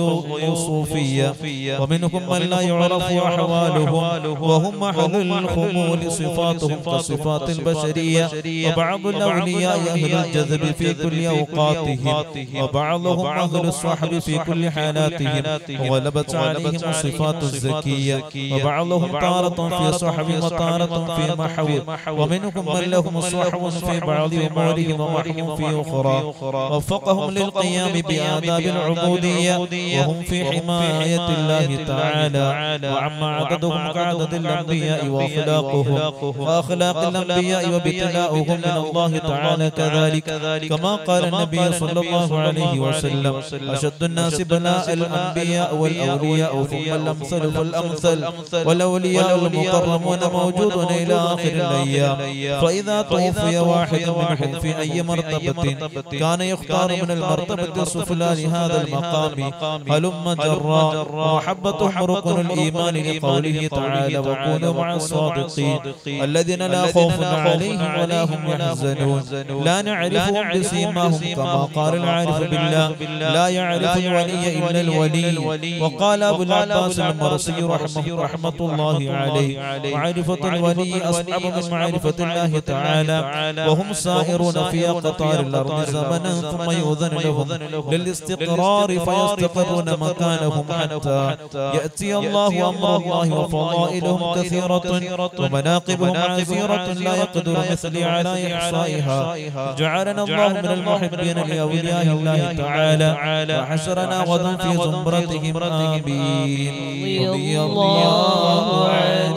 الصوفية ومنهم من لا يعرف أحوالهم وهم أهل الخمول صفاتهم كصفات البشرية وبعض الأولياء أهل الجذب في كل أوقاتهم وبعضهم أهل الصحب في كل حالاتهم وغلبت عليهم الصفات الزكية وبعضهم تارة في صحب وتارة في محو ومنهم من لهم صحو في بعض أمورهم ومحو في أخرى وفقهم للقيام بآداب العبودية وهم في حماية الله تعالى وعم عددهم كعدد الأنبياء وأخلاقهم وأخلاق الأنبياء وابتلاؤهم من الله تعالى كذلك كما قال النبي صلى الله عليه وسلم أشد الناس بلاء الأنبياء والأولياء ثم الأمثل فالأمثل والأولياء المكرمون موجودون إلى آخر الأيام فإذا توفي واحد منهم في أي مرتبة كان يختار من المرتبة السفلى لهذا المقام هلم جرا ومحبتهم ركن الإيمان لقوله تعالى وكونوا مع الصادقين الذين لا خوف عليهم ولا هم يحزنون لا نعرفهم بسيماهم كما قال العارف بالله لا يعرف الولي إلا الولي وقال أبو العباس المرسي رحمه رحمة الله عليه معرفة الولي أصعب من معرفة الله تعالى وهم سائرون في قطار الأرض زمنا ثم يؤذن لهم للاستقرار فيستقرون مكانهم حتى يأتي الله أمر الله وفضائلهم كثيرة ومناقبهم عسيرة لا يقدر مثلي على إحصائها جعلنا الله من المحبين لأولياء الله تعالى وحشرنا غدا في زمرتهم آمين رضي الله عن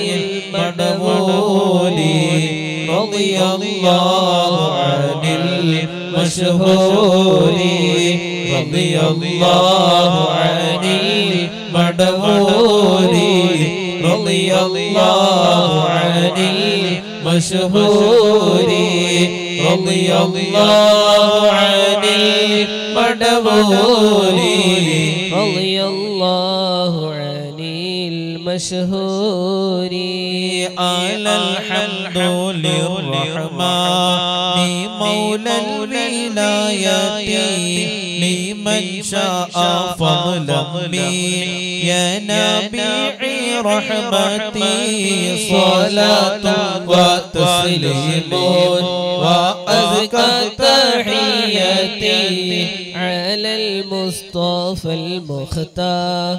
المدبولي رضي الله عن المشهور رضي الله عن المدبور رضي الله عن المشهور رضي الله عن المدبور رضي الله عن المشهور على الحمد للرحمن مولى الولاية لمن شاء فضلا يا نبي رحمتي صلاة وتسليم وأزكى تحياتي على المصطفى المختار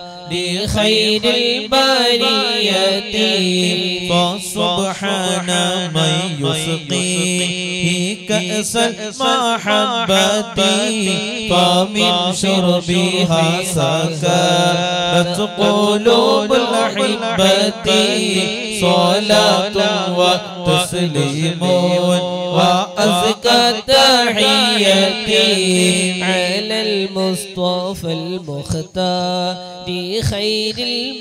لخير البرية فسبحان من يسقيه كأس المحبة فمن شربها سكرت قلوب الأحبة صلاة وتسليم وأزكى تحيتي على المصطفى المختار خير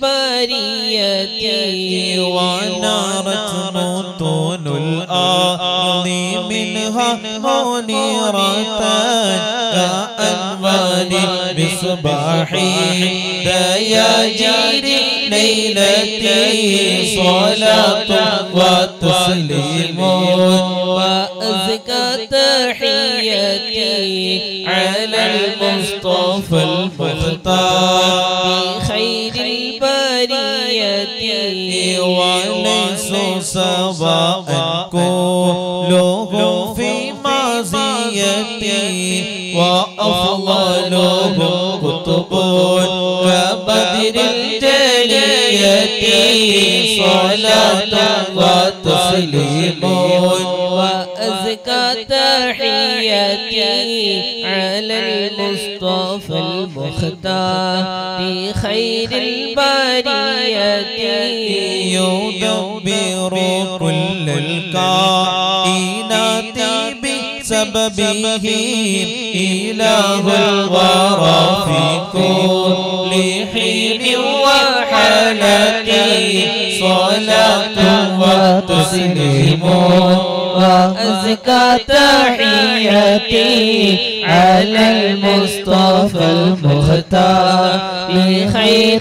البرية ونارت متون الأرض منها منيرة كأنوار مصباح دياجير ليلتي صلاة وتسليم وأزكى تحيتي على المصطفى المختار خير البرية وليسوا سواء كلهم في مزيتي وأفضلهم كتب كبدر الجلية صلاة وتسليم وأزكى تحياتي على المصطفى المختار خير البرية يدبر كل الكائنات بسببه إله الورى في كل حين وحالة صلاة وتسليم وأزكى تحياتي على المصطفى المختار لخير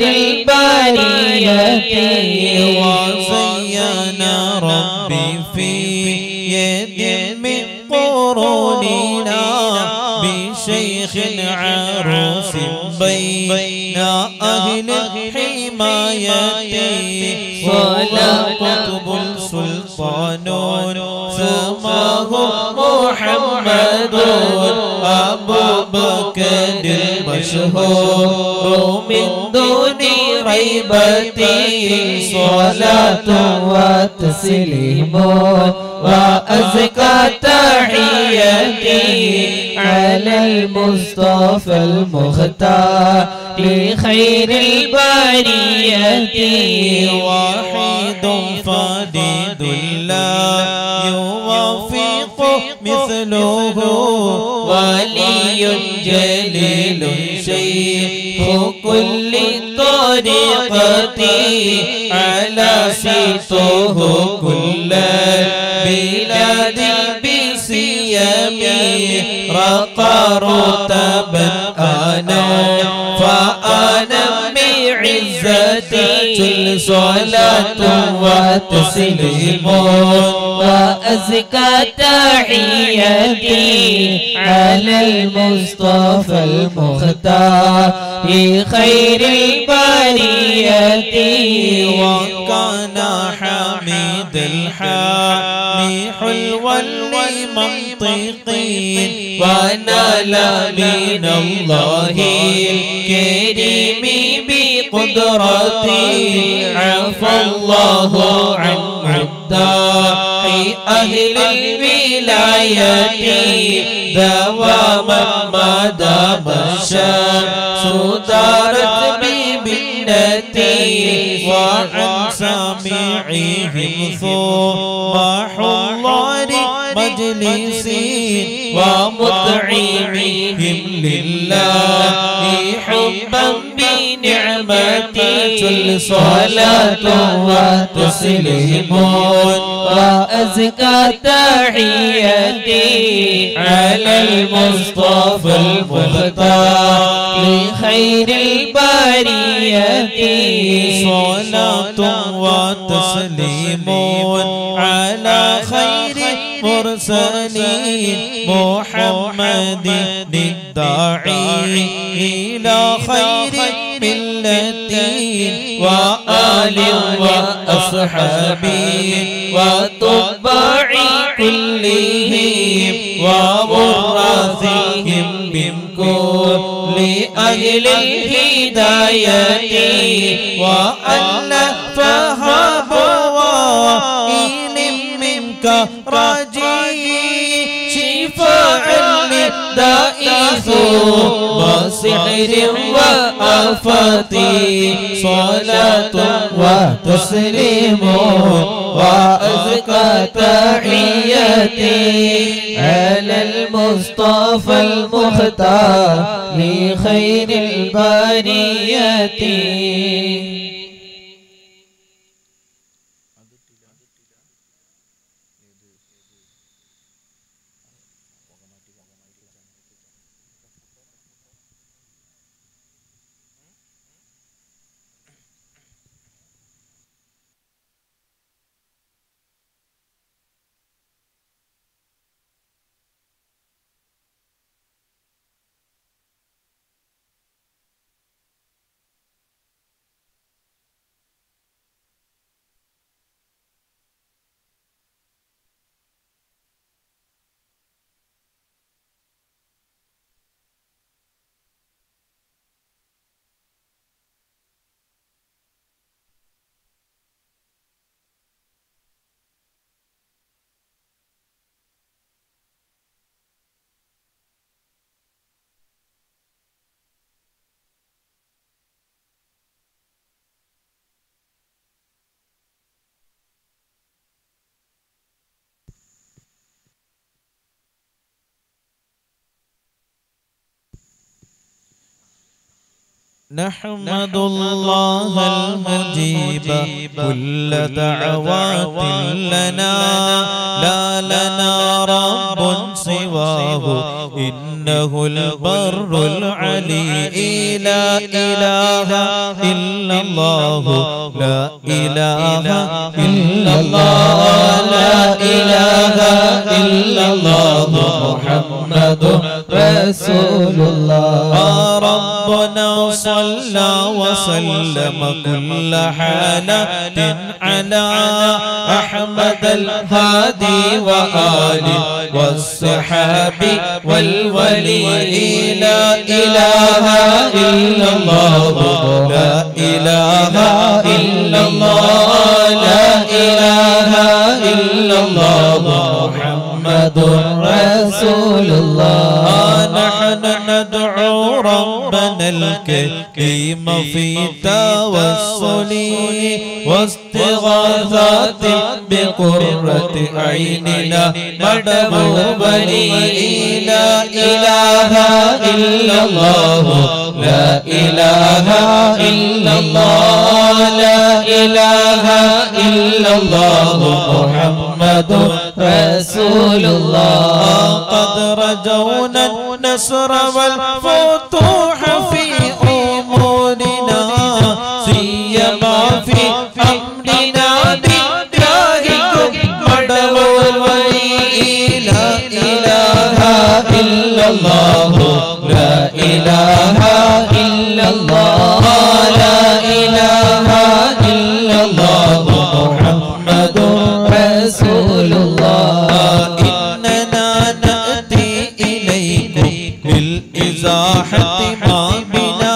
البرية وزين ربي في يد من قروننا بشيخ عروس بين أهل الحماية صلاة قطب السلطان سماه محمد أبو بكر المشهور من دون ريبة صلاة وتسليم وأزكى تحيتي على المصطفى المختار لخير البرية واحد فديد لا يوافق مثله ولي جليل شيخ كل طريقة على سيطه كل بلاد بسيامي رقى رتبا أنا فأنا بعزتي صلاة وتسليم وأزكى تحياتي على المصطفى المختار لخير البرية وكان حميد الحامي حلوا لمنطقي ونال من الله الكريم بقدرتي عفى الله عن مداحي أهل الولاية دواما ما دام الشمس دارت بمنتي وعن سامعهم ثم حضار مجلسي ومطعمهم لله حبا بنعمتي صلاة وتسليم وأزكى تحياتي على المصطفى المختار لخير البرية صلاة وتسليم على خير مرسلين محمد الداعي إلى خير ملة وآل وأصحاب وطباع كلهم ومراثهم من كل أهل الهداية وأن فهبوا إن منك لعلي دائس بسحر وآفات صلاة وتسليم وأزكى تحياتي على المصطفى المختار لخير البريات نحمد الله المجيب كل دعوات لنا لا لنا رب سواه إنه البر العلي لا إله إلا الله لا إله إلا الله لا إله إلا الله محمد رسول الله ربنا صلى وسلم كل حالة على أحمد الهادي وآله والصحاب والولي لا إله إلا الله لا إله إلا الله لا إله إلا الله محمد رسول الله نحن ندعو ربنا الكريم في توسل واستغاثات بقرة عيننا مدعو بني لا إله إلا الله لا إله إلا الله لا إله إلا الله محمد رسول الله قد رجونا النصر والفتوح في أمورنا سيما في أمرنا بداركم مدعو الولي لا إله إلا الله لا إله إلا الله لا إله إلا الله محمد رسول الله إننا نأتي إليكم بالإزاحة ما بنا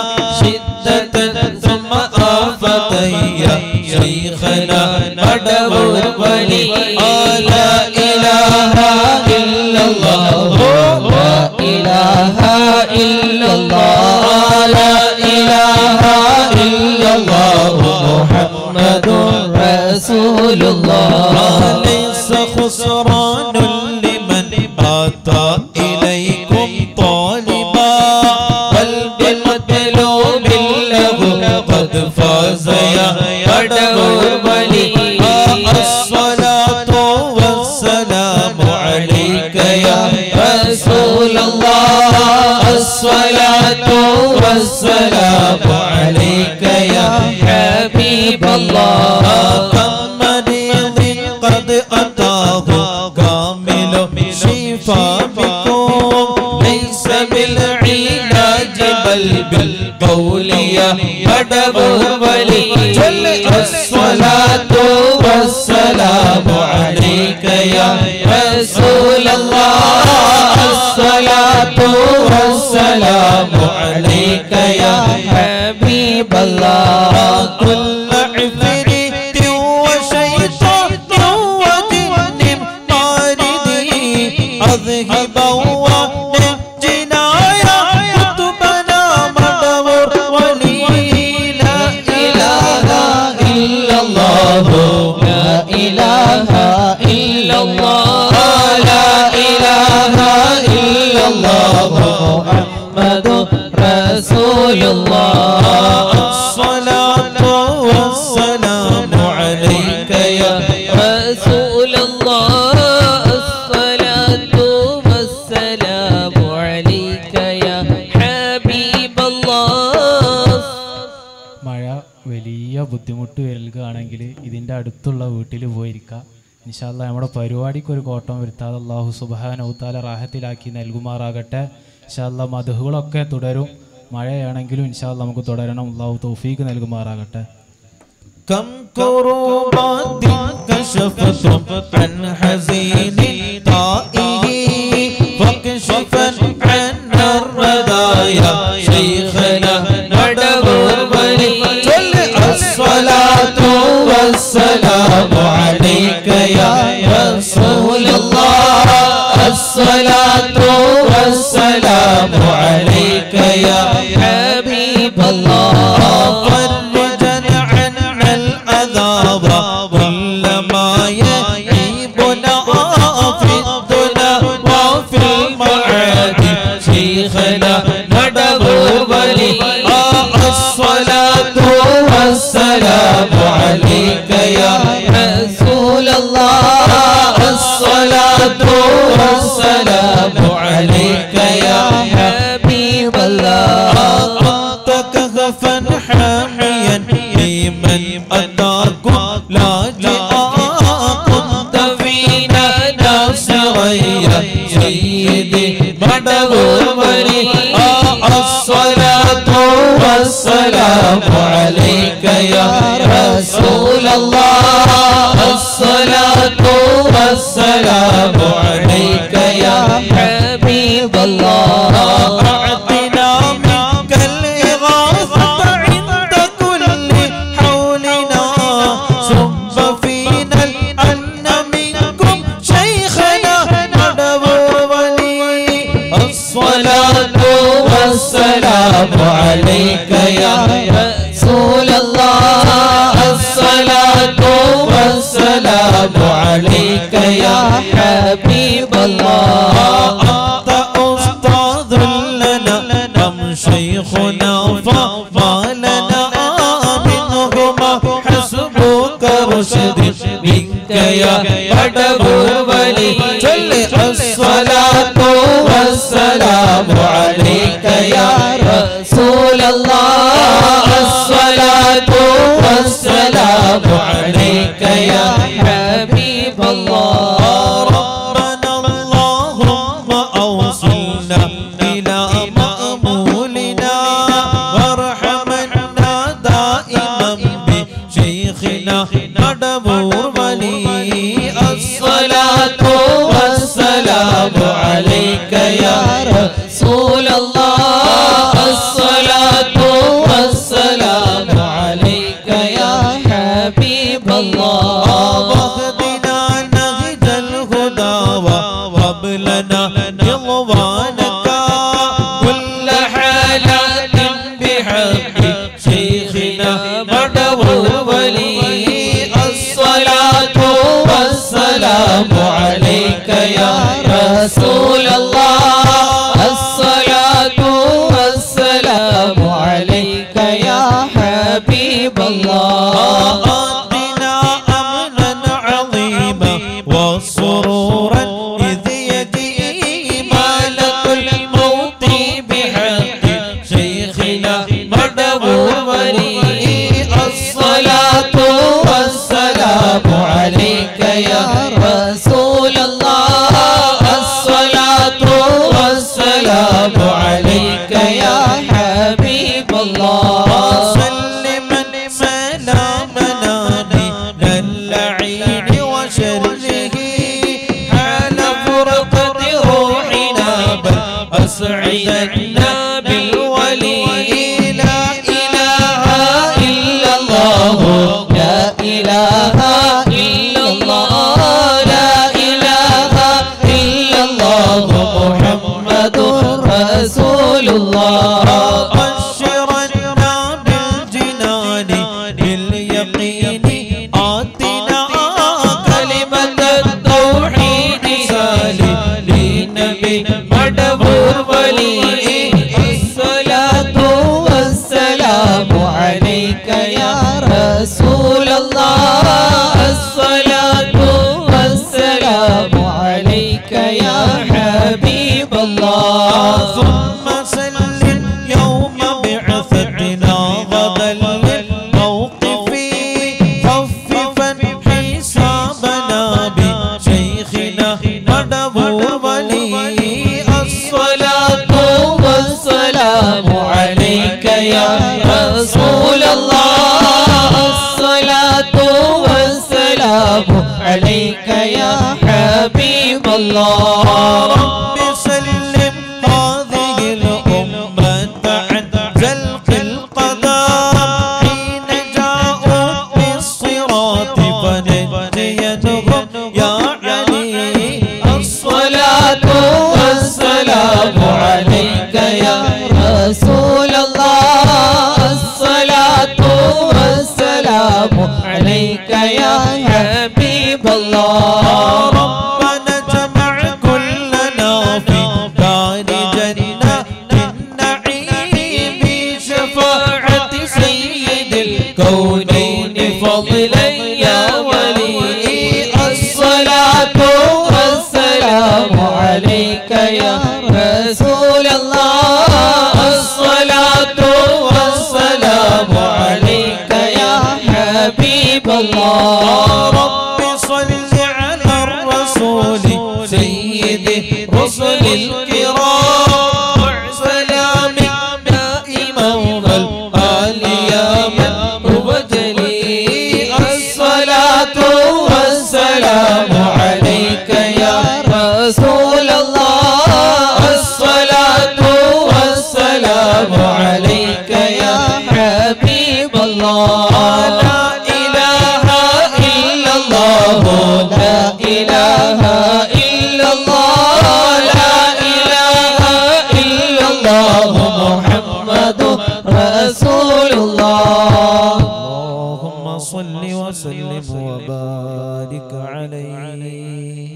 شدة ثم آفة يا شيخنا مدعو الولي لا إله إلا الله لا إله إلا الله لا إله إلا الله محمد رسول الله ليس خسران لمن أتى إليكم طالبا بل بالمطلوب له قد فاز يا بدر الولي الصلاة والسلام عليك يا رسول الله الصلاة والسلام عليك يا حبيب الله كم مريض قد أتاه كامل شفاء بكم ليس بالعلاج بل بالقول يا بدر ولي جل الصلاة والسلام عليك يا رسول الله الصلاة والسلام عليك يا حبيب الله كل عفريت وشيطان وجن مارد أذهبا ونجنا يا قطبنا مدور ولي لا إله إلا الله لا إله إلا الله لا إله إلا الله محمد رسول الله الصلاة والسلام عليك يا رسول الله الصلاة والسلام عليك يا حبيب الله മഴ വലിയ ബുദ്ധിമുട്ട് വരികയാണെങ്കിൽ ഇതിൻ്റെ അടുത്തുള്ള വീട്ടിൽ പോയിരിക്കുക ഇൻഷാല്ല നമ്മുടെ പരിപാടിക്ക് ഒരു കോട്ടം വരുത്താതെ അള്ളാഹു സുബാനൗത്താല റാഹത്തിലാക്കി നൽകുമാറാകട്ടെ ഇൻഷാല്ല മധുകളൊക്കെ തുടരും മഴയാണെങ്കിലും ഇൻഷാല്ല നമുക്ക് തുടരണം അള്ളാഹു തൗഫീക്ക് നൽകുമാറാകട്ടെ كم كربات كشفت عن حزين طائه فاكشفا عنا الردايا شيخنا ندور ولي جل الصلاة والسلام عليك يا رسول الله الصلاة والسلام عليك يا حبيب الله فرجا عنا العذاب كل ما يعيبنا في الدنا وفي المعاد شيخنا ندعو ولي الصلاة والسلام عليك يا رسول الله الصلاة والسلام عليك يا حبيب الله أنت كهفا حاميا لمن أتاكم لاجئا كنت فينا ناصريا سيدي مدعو ولي الصلاة والسلام عليك يا رسول الله الصلاة والسلام عليك يا حبيب الله أعطنا منك الإغاثة عند كل حولنا صب فينا الأن منكم شيخنا ندعو ولي الصلاة والسلام عليك يا رسول الله الصلاة والسلام عليك يا حبيب الله أنت أستاذ لنا أم شيخنا فما لنا منهما حسبك رشد منك يا بدر ولي جل الصلاة والسلام عليك يا رسول الله الصلاة والسلام عليك يا حبيب الله ربنا اللهم أوصلنا إلى مأمولنا وارحمنا دائما بشيخنا مدبور ولي الصلاة والسلام عليك يا رسول الله الصلاة والسلام عليك يا حبيب الله واهدنا نهج الهدى وهب لنا رضوانك كل حالات بحق شيخنا مدعو ولي الصلاة والسلام عليك يا رسول الله الصلاة والسلام عليك يا حبيب الله آتنا أمنا عظيما وسرورا إذ يجيء مالك الموت بحق شيخنا مدبور ولي الصلاة والسلام عليك يا رسول الله الصلاة الله بشرنا بالجنان باليقين آتنا كلمة التوحيد سالمين بمدبور ولي الصلاة والسلام عليك يا رسول الله الصلاة والسلام عليك يا حبيب الله ثم سلم يوم بعثتنا غدا للموقف خففا حسابنا بشيخنا مدبور ولي الصلاة والسلام عليك يا رسول الله الصلاة والسلام عليك يا حبيب الله رب سلم هذه الأمة عن زلق القدر حين جاءوا بالصراط فنجينهم يا علي الصلاة والسلام عليك يا رسول الله الصلاة والسلام عليك يا حبيب الله ربنا جمع كلنا في دار جنة النعيم بشفاعة سيد الكونين فضلا يا ولي الصلاة والسلام عليك يا رسول الله الصلاة والسلام عليك يا حبيب الله رب صل على الرسول سيد رسل الكرام سلام دائما والآل يا من هو جليل الصلاة والسلام عليك يا رسول الله الصلاة والسلام عليك يا حبيب الله لا إله إلا الله لا إله إلا الله لا إله إلا الله محمد رسول الله اللهم صل وسلم وبارك عليه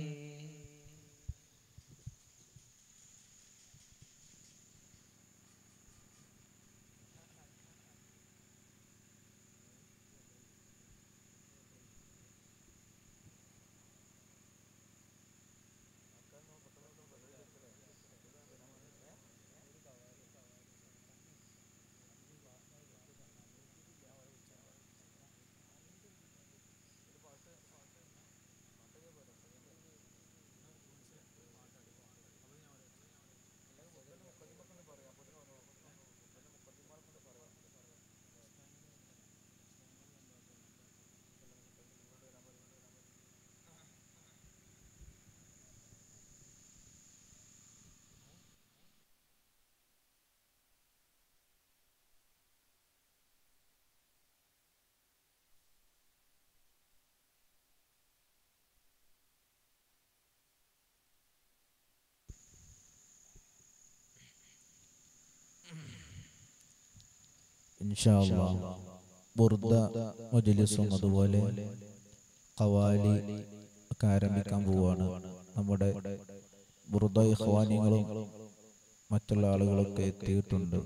ബുർദ മജലിസും അതുപോലെ ഖവാലി ഒക്കെ ആരംഭിക്കാൻ പോവാണ് നമ്മുടെ ബുർദ ഇഖ്വാനികളും മറ്റുള്ള ആളുകളൊക്കെ എത്തിയിട്ടുണ്ട്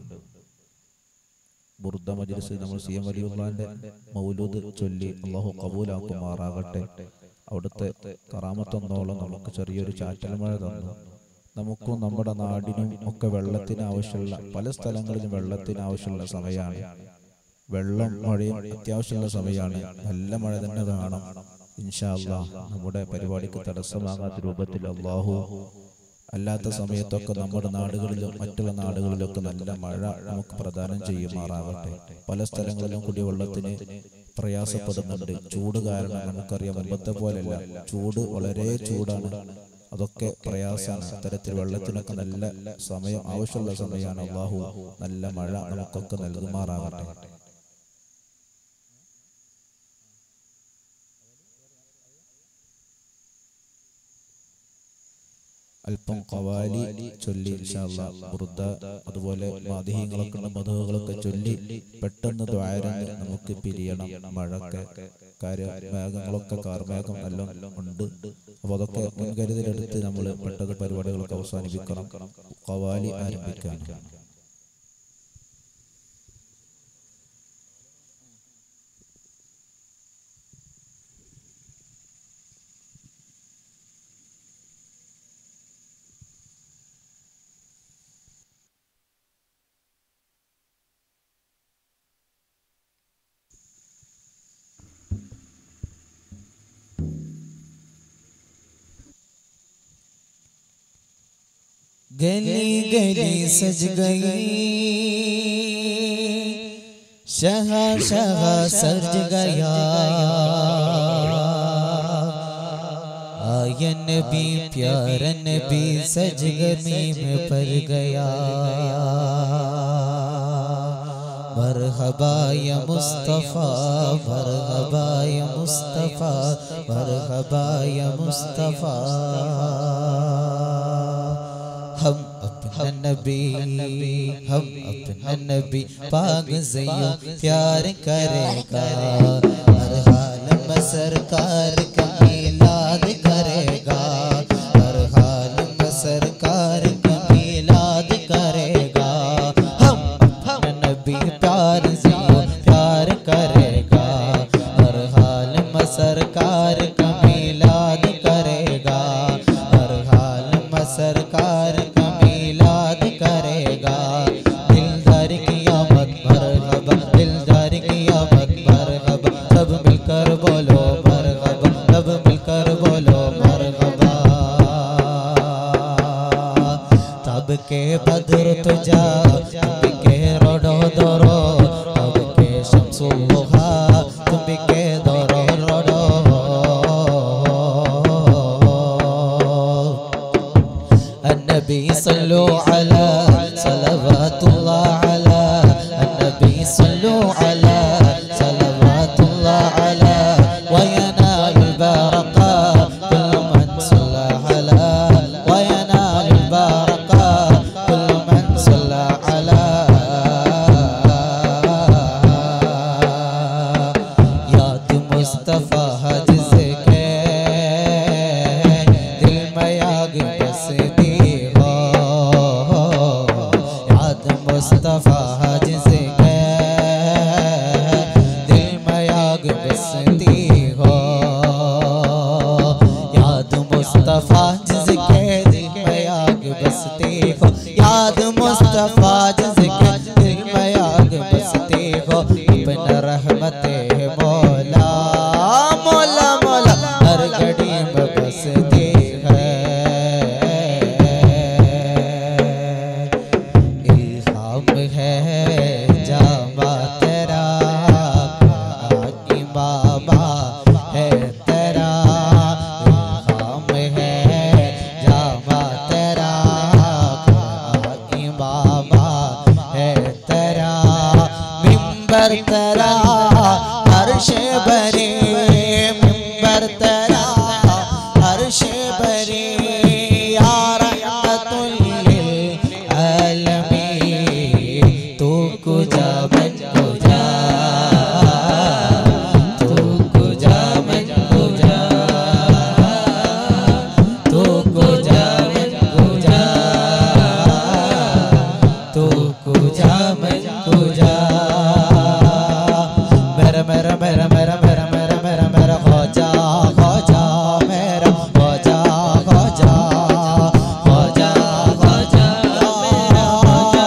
ബുർദ മജ്ലിസ് നമ്മൾ സി എം വലിയുള്ളാന്റെ മൗലൂദ് ചൊല്ലി അള്ളാഹു കബൂലാക്കുമാറാകട്ടെ അവിടുത്തെ കറാമത്തൊന്നോളം നമുക്ക് ചെറിയൊരു ചാറ്റൽ മഴ തന്നു നമുക്കും നമ്മുടെ നാടിനും ഒക്കെ വെള്ളത്തിന് ആവശ്യമുള്ള പല സ്ഥലങ്ങളിലും വെള്ളത്തിന് ആവശ്യമുള്ള സമയമാണ് വെള്ളം മഴയും അത്യാവശ്യമുള്ള സമയമാണ് നല്ല മഴ തന്നെ വേണം ഇൻഷാല്ല നമ്മുടെ പരിപാടിക്ക് തടസ്സമാകാത്ത രൂപത്തിൽ അള്ളാഹു അല്ലാത്ത സമയത്തൊക്കെ നമ്മുടെ നാടുകളിലും മറ്റുള്ള നാടുകളിലൊക്കെ നല്ല മഴ നമുക്ക് പ്രദാനം ചെയ്യുമാറാകട്ടെ പല സ്ഥലങ്ങളിലും കുടിവെള്ളത്തിന് പ്രയാസപ്പെടുന്നുണ്ട് ചൂട് കാരണം നമുക്കറിയാം മുമ്പത്തെ പോലെയല്ല ചൂട് വളരെ ചൂടാണ് അതൊക്കെ പ്രയാസമാണ് അത്തരത്തിൽ വെള്ളത്തിനൊക്കെ നല്ല സമയം ആവശ്യമുള്ള സമയമാണ് അള്ളാഹു നല്ല മഴ നമുക്കൊക്കെ നൽകുമാറാകട്ടെ അല്പം കവാലി ചൊല്ലി ഇൻഷാല്ലാ ബുറുദ അതുപോലെ മാതിഹ്യങ്ങളൊക്കെ ഉണ്ട് മധുകളൊക്കെ ചൊല്ലി പെട്ടെന്ന് ദ്വാരന്ന് നമുക്ക് പിരിയണം മഴക്കെ കാര്യ മേഘങ്ങളൊക്കെ കാർമേഘം എല്ലാം ഉണ്ട് അപ്പോൾ അതൊക്കെ മുൻകരുതലെടുത്ത് നമ്മൾ പെട്ടെന്ന് പരിപാടികളൊക്കെ അവസാനിപ്പിക്കണം കവാലി ആരംഭിക്കാൻ गली गली सज गई शहा शहा सज गया आयन भी प्यारन भी सज गमी में पर गया मरहबा या मुस्तफ़ा मरहबा या मुस्तफ़ा मरहबा या मुस्तफ़ा हम अपना नबी हम अपना नबी पाग जयो प्यार करेगा हर हाल में सरकार का मिलाद करेगा हर हाल में सरकार का मिलाद करेगा हम अपना नबी प्यार जयो प्यार करेगा हर हाल में सरकार का मिलाद करेगा हर हाल में सरकार का मिलाद करेगा दिलदार की आमद मरहबा दिलदार की आमद मरहबा सब मिलकर बोलो मरहबा सब मिलकर बोलो मरहबा तब के बदर तुझा तब के रोडो दोरो तब के शमसुल्लोहा तुम के दोरो रोडो النبي صلوا على صلوات الله على النبي صلوا على صلوات الله على وينال البركة كل من صلى على وينال البركة كل من صلى على يا مصطفى هجزك दिल में आग बसती हो याद मुस्तफ़ा जिसके दिल में आग बसती हो याद मुस्तफ़ा जिसके दिल में आग बसती हो याद मुस्तफ़ा जिसके दिल में आग बसती हो अपना रहमते मौला मौला मौला हर घड़ी में बसती है इल्हाम है जामा तेरा बाबा है तेरा इल्हाम है जामा तेरा बाबा है तेरा मिंबर तेरा अर्श बरे मिंबर तेरा अर्श बरे या रहमतुल लिल आलमीन तू कुजा बन कुजा तू कुजा बन कुजा तू कुजा बन कुजा तू कुजा बन कुजा मेरा मेरा मेरा मेरा मेरा मेरा मेरा मेरा खोजा खोजा मेरा खोजा खोजा खोजा खोजा मेरा खोजा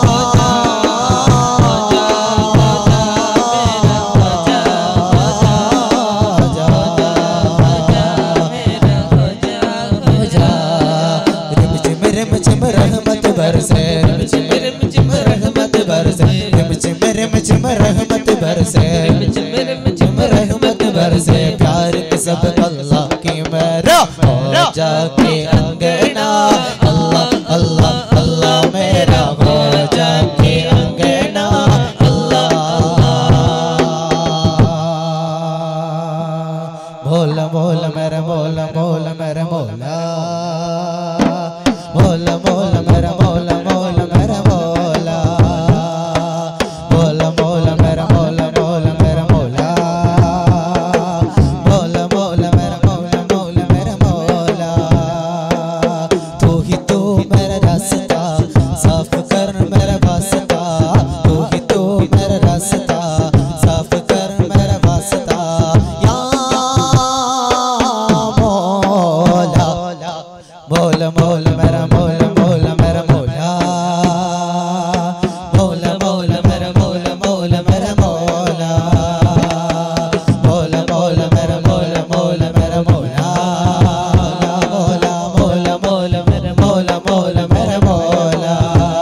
रहमत बरसे रहमत बरसे रहमत बरसे रहमत बरसे प्यार के सब अल्लाह की मेरा हो जाके अंगना अल्लाह अल्लाह अल्लाह मेरा हो जाके अंगना अल्लाह बोल बोल मेरे बोल बोल मेरे बोला मौला मौला मेरा मौला मौला मेरा मौला मौला मौला मेरा मौला मौला मेरा मौला मौला मौला मेरा मौला मौला मेरा मौला मौला मौला मौला मेरा मौला मौला मेरा मौला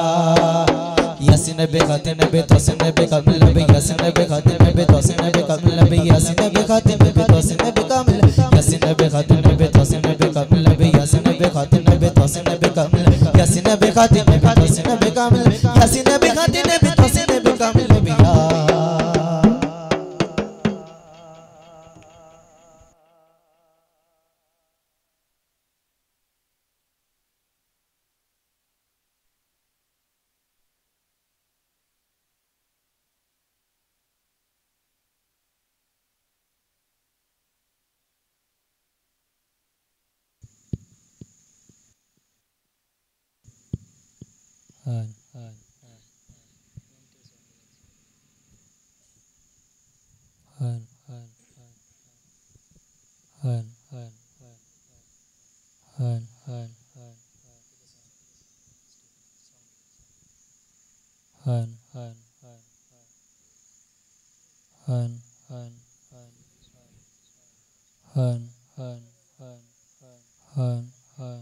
yasin be khatin be tosin be kamil be yasin be khatin be tosin be kamil be yasin be khatin be tosin be kamil yasin be khatin be tosin be kamil be yasin be khatin be tosin be kamil yasin be khatin be tosin be kamil yasin be khatin be tosin be kamil be ya هان هان هان هان هان هان هان هان هان هان هان هان هان هان هان هان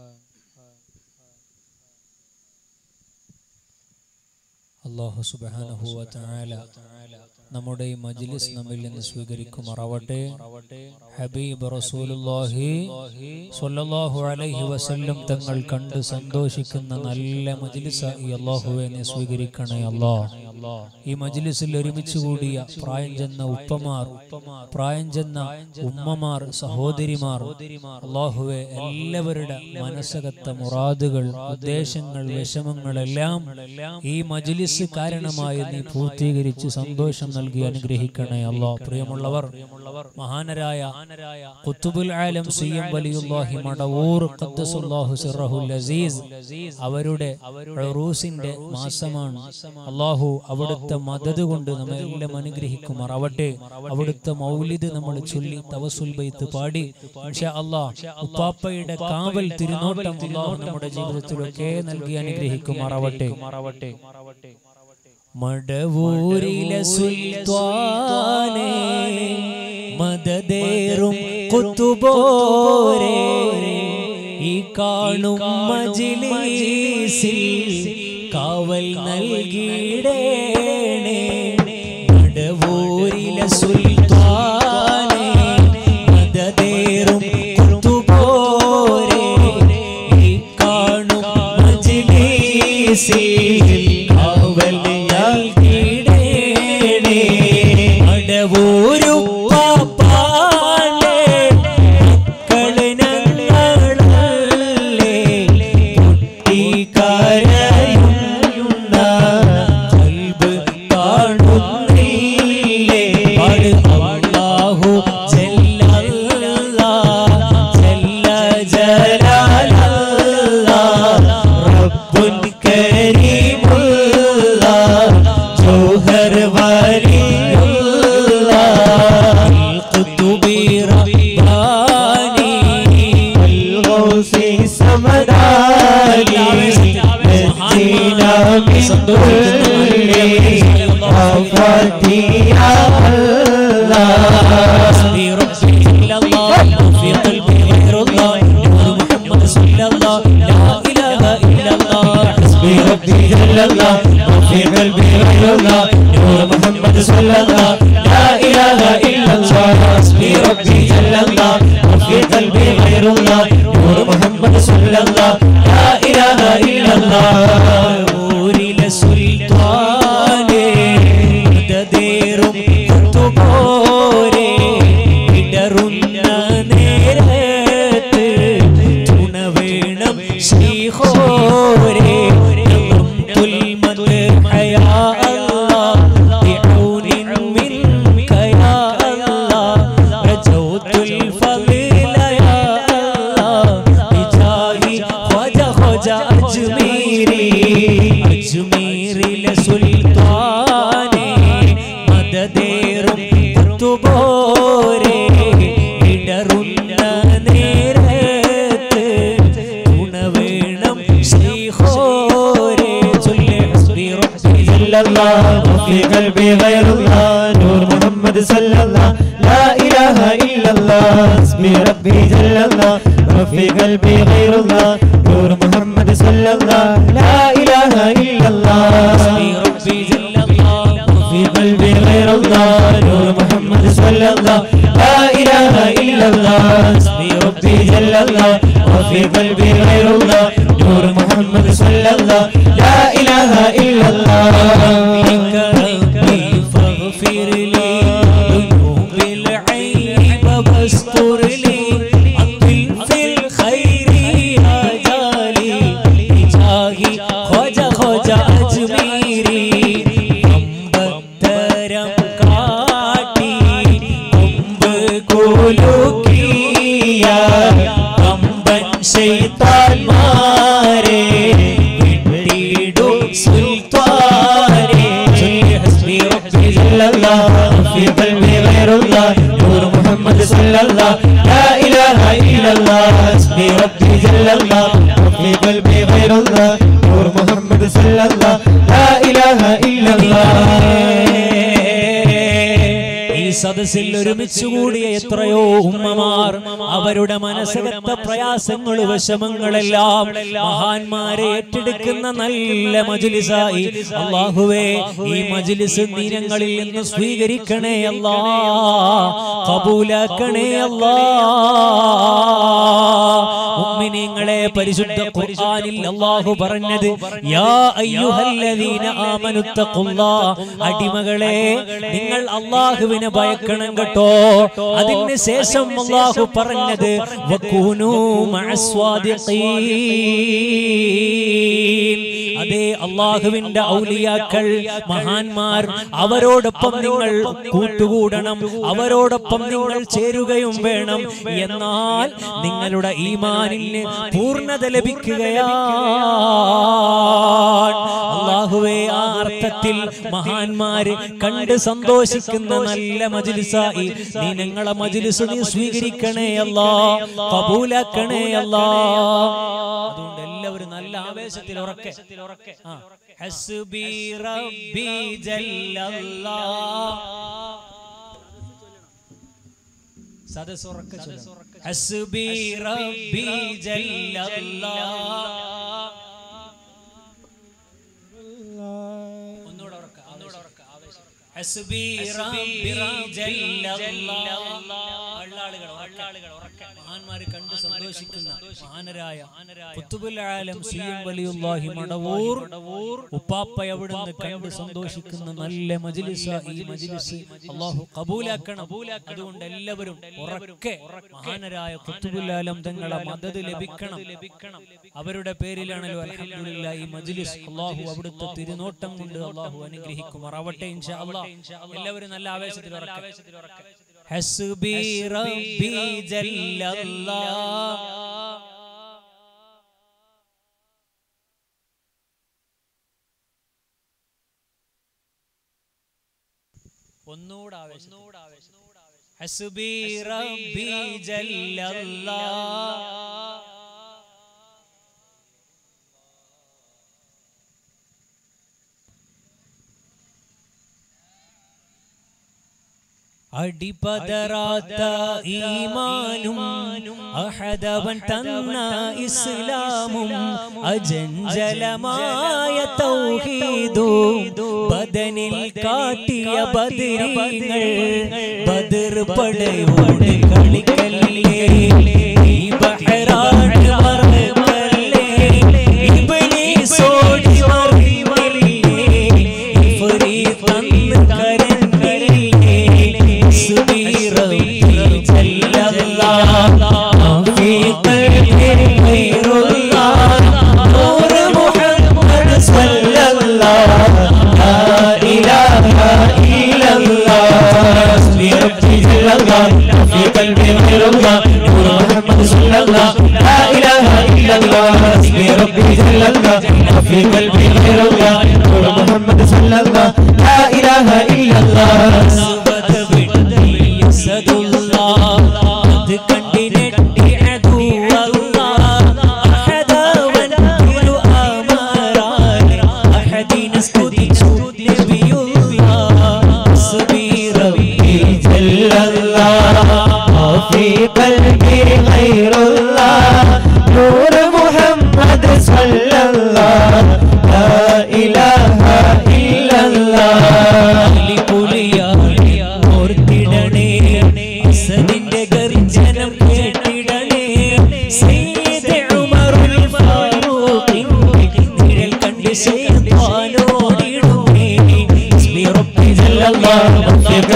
അള്ളാഹു സുബ്ഹാനഹു വ തആല നമ്മുടെ ഈ മജ്ലിസ് നമ്മിൽ നിന്ന് സ്വീകരിക്കുമാറാവട്ടെ ഹബീബ് റസൂലുള്ളാഹി സ്വല്ലല്ലാഹു അലൈഹി വസല്ലം തങ്ങൾ കണ്ട് സന്തോഷിക്കുന്ന നല്ല മജ്ലിസ് ഈ അള്ളാഹുവെ നീ സ്വീകരിക്കണേ അല്ലാ ഈ മജ്ലിസിൽ ഒരുമിച്ച് കൂടിയ പ്രായം ചെന്ന ഉപ്പമാർ പ്രായം ചെന്ന ഉമ്മമാർ സഹോദരിമാർ അള്ളാഹുവെ എല്ലാവരുടെ മനസ്സകത്ത മുറാദുകൾ ഉദ്ദേശങ്ങൾ വിഷമങ്ങളെല്ലാം ഈ മജ്ലിസ് കാരണമായി നീ പൂർത്തീകരിച്ച് സന്തോഷം നൽകി അനുഗ്രഹിക്കണേ അല്ലാ പ്രിയമുള്ളവർ മഹാനരായ ഖുത്തുബുൽ ആലം സി എം വലിയുല്ലാഹി മടവൂർ ഖദ്ദസുല്ലാഹു സിറഹുൽ അസീസ് അവരുടെ ഉറൂസിന്റെ മാസമാണ് അള്ളാഹു അവിടുത്തെ മദത് കൊണ്ട് നമ്മെ എല്ലാം അനുഗ്രഹിക്കുമാറാവട്ടെ അവിടുത്തെ മൗലിദ് നമ്മൾ ചൊല്ലി തവസുൽ ബൈത്ത് പാടി ഇൻഷാ അല്ലാഹ് ഉപ്പാപ്പയുടെ കാവൽ തിരുനോട്ടം അള്ളാഹു നമ്മുടെ ജീവിതത്തിലൊക്കെ നൽകി അനുഗ്രഹിക്കുമാറാവട്ടെ മടവൂരിലെ സുൽത്താനേ മദദേറും കുത്തുബോരേ ഈ കാണും മജിലീസിൽ കാവൽ നൽകിയിടേണേ മടവൂരിലെ സുൽത്താനേ മദദേറും കുത്തുബോരേ ഈ കാണും മജിലീസിൽ കാവൽ നൽകിയിടേണേ മടവൂരു പാപ്പാലേ മക്കള് ഞങ്ങളല്ലേ പൊട്ടിക്കരയുന്ന കൽബ് കാണുന്നില്ലേ പാട് അല്ലാഹു ജല്ലല്ലാ ജല്ല ജലാലല്ലാ റബ്ബുൻ കരീമുല്ലാ ജൗഹർ വലിയുല്ലാ القطب رباني والغوث سمداني نجينا من كل آفات يا الله بربي إلا الله في قلبي غير الله نور محمد صلى الله لا إله إلا الله حسبي ربي جل الله وفي قلبي غير الله نور محمد صلى الله لا إله إلا الله حسبي ربي جل الله وفي قلبي غير الله نور محمد صلى الله لا إله إلا الله ഊരില സുൽത്താനേ മദദേറും കുത്തുപോരേ ഇടറുന്ന നേരത്ത് തുണ വേണം ശീഹോരേ നമത്തുൽ മദ്ഹയാ അല്ലാഹ് ബിഊനിൻ മിൻക യാ അല്ലാഹ് റജൗത്തുൽ ഫളില യാ അല്ലാഹ് ബിജാഹി ഖജ ഖജ അജ്മീരി അജ്മീരിലെ സുൽത്താനേ മദദേറും കുത്തുബോരേ ഇടറുന്ന നേരത്ത് صلى الله وفي قلبي غير الله نور محمد صلى الله لا إله إلا الله اسمي ربي جل الله وفي قلبي غير الله نور محمد صلى الله لا إله إلا الله اسمي ربي جل الله وفي قلبي غير الله نور محمد صلى الله لا إله إلا الله اسمي ربي جل الله وفي قلبي غير الله نور محمد صلى الله لا إله إلا الله بك ربي فاغفر لي ذنوبي العيب واستر لي أقل في الخير يا جالي بجاهي خواجة خواجة أجميري അമ്പത്തരം കാട്ടി കൊമ്പ് കുലുക്കിയ കമ്പൻ ശൈത്താൻമാരെ വിട്ടിടും സുൽത്താനെ ചൊല്ലി ഹസ്ബി റബ്ബി ജല്ലല്ലാഹ് في قلبي غير الله نور محمد صلى الله لا إله إلا الله اسمي ربي جل الله في قلبي غير الله نور محمد صلى الله لا إله إلا الله ഈ സദസ്സിൽ ഒരുമിച്ച് കൂടിയ എത്രയോ ഉമ്മമാർ അവരുടെ മനസ്സകത്ത പ്രയാസങ്ങൾ വിഷമങ്ങളെല്ലാം മഹാന്മാരെ ഏറ്റെടുക്കുന്ന നല്ല മജുലിസായി അള്ളാഹുവേ ഈ മജുലിസ് നീനങ്ങളിൽ നിന്ന് സ്വീകരിക്കണേ അല്ലാ കബൂലാക്കണേ അല്ലാ മുഅ്മിനീങ്ങളെ പരിശുദ്ധ ഖുർആനിൽ അല്ലാഹു പറഞ്ഞത് യാ അയ്യുഹല്ലദീന ആമനുത്തഖുല്ലാ അടിമകളെ നിങ്ങൾ അള്ളാഹുവിനെ ഭയക്കണം കേട്ടോ അതിന് ശേഷം അള്ളാഹു പറഞ്ഞത് വകൂനൂ മഅസ്വാദിഖീൻ. അതേ അള്ളാഹുവിന്റെ ഔലിയാക്കൾ മഹാന്മാർ അവരോടൊപ്പം നിങ്ങൾ കൂട്ടുകൂടണം അവരോടൊപ്പം നിങ്ങൾ ചേരുകയും വേണം എന്നാൽ നിങ്ങളുടെ ഈമാനിന് പൂർണ്ണത ലഭിക്കുകയാണ് അള്ളാഹുവേ ആ അർത്ഥത്തിൽ മഹാന്മാര് കണ്ട് സന്തോഷിക്കുന്ന നല്ല മജിലിസായി നീ ഞങ്ങളെ മജിലിസ് നീ സ്വീകരിക്കണേ അല്ലാ കബൂലാക്കണേ അല്ലാ അതുകൊണ്ട് എല്ലാവരും നല്ല ആവേശത്തിൽ ഉറക്കെ ആ. ഹസ്ബി റബ്ബി ജല്ലല്ലാ സദസ് ഉറക്കെ ചൊല്ലണം. ഹസ്ബി റബ്ബി ജല്ലല്ലാ ഒന്നുകൂടെ ഉറക്കെ, ഒന്നുകൂടെ ഉറക്കെ, ആവേശം. ഹസ്ബി റബ്ബി ജല്ലല്ലാ. വള്ളാളുകൾ, വള്ളാളുകൾ ഉറക്കെ. മഹാന്മാര് കണ്ട് സന്തോഷിക്കുന്ന മഹാനരായ ഖുത്ബുൽ ആലം സി എം വലിയുല്ലാഹി മടവൂർ ഉപ്പാപ്പ അവിടുന്ന് കണ്ട് സന്തോഷിക്കുന്ന നല്ല മജ്ലിസ ഈ മജ്ലിസ് അള്ളാഹു കബൂലാക്കണം അതുകൊണ്ട് എല്ലാവരും ഉറക്കെ മഹാനരായ ഖുത്ബുൽ ആലം തങ്ങളെ മദത് ലഭിക്കണം അവരുടെ പേരിലാണല്ലോ അൽഹംദുലില്ലാ ഈ മജ്ലിസ് അള്ളാഹു അവിടുത്തെ തിരുനോട്ടം കൊണ്ട് അള്ളാഹു അനുഗ്രഹിക്കുമാറാവട്ടെ ഇൻഷാ അല്ലാഹ് എല്ലാവരും നല്ല ആവേശത്തിൽ ഉറക്കെ ഹസ്ബി റബ്ബി ജല്ലല്ലാ ഒന്നുകൂടെ ആവേശം ഹസ്ബി റബ്ബി ജല്ലല്ലാ അടിപതറാത്ത ഈമാനും അഹദവൻ തന്ന ഇസ്ലാമും അജഞ്ചലമായ തൗഹീദും ബദനിൽ കാട്ടിയ ബദരീങ്ങൾ ബദർ പടയോട് കളിക്കല്ലേ ഈ ബഹറാണ് മറക്കല്ലേ ഇബ്ലീസോട് മറിമല്ലേ ഇഫ്രീത്ത് തന്ന് കരഞ്ഞില്ലേ ഇസ്മി റബ്ബി ജല്ലല്ലാഹ് ഫീ ഖൽബി ഖൈറുല്ലാഹ് നൂർ മുഹമ്മദ് സ്വല്ലല്ലാഹ് ലാ ഇലാഹ ഇല്ലല്ലാഹ് ഇസ്മി റബ്ബി ജല്ലല്ലാഹ് ഫീ ഖൽബി ഖൈറുല്ലാഹ് നൂർ മുഹമ്മദ് സ്വല്ലല്ലാഹ് ലാ ഇലാഹ ഇല്ലല്ലാഹ് ഇസ്മി റബ്ബി ജല്ലല്ലാഹ് ഫീ ഖൽബി ഖൈറുല്ലാഹ് നൂർ മുഹമ്മദ് സ്വല്ലല്ലാഹ് ലാ ഇലാഹ ഇല്ലല്ലാഹ് അത് കണ്ടിനെട്ടി അഹദവൻ തിരു അമരാനെ അഹദിനെ സ്തുതിച്ചു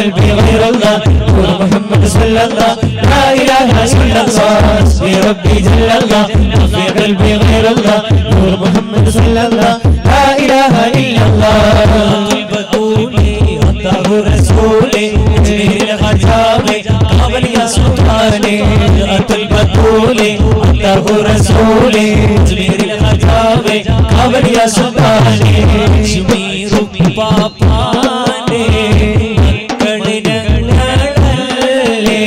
قلبي غير الله نور محمد صلى الله لا إله إلا الله حسبي ربي جل الله ما في قلبي غير الله نور محمد صلى الله لا إله إلا الله البتولي الله رسولي جميل الخجامي قبل يا سلطاني أنت البتولي الله رسولي جميل الخجامي قبل يا سلطاني شمير പാപ്പാനെ മക്കളിനങ്ങളെ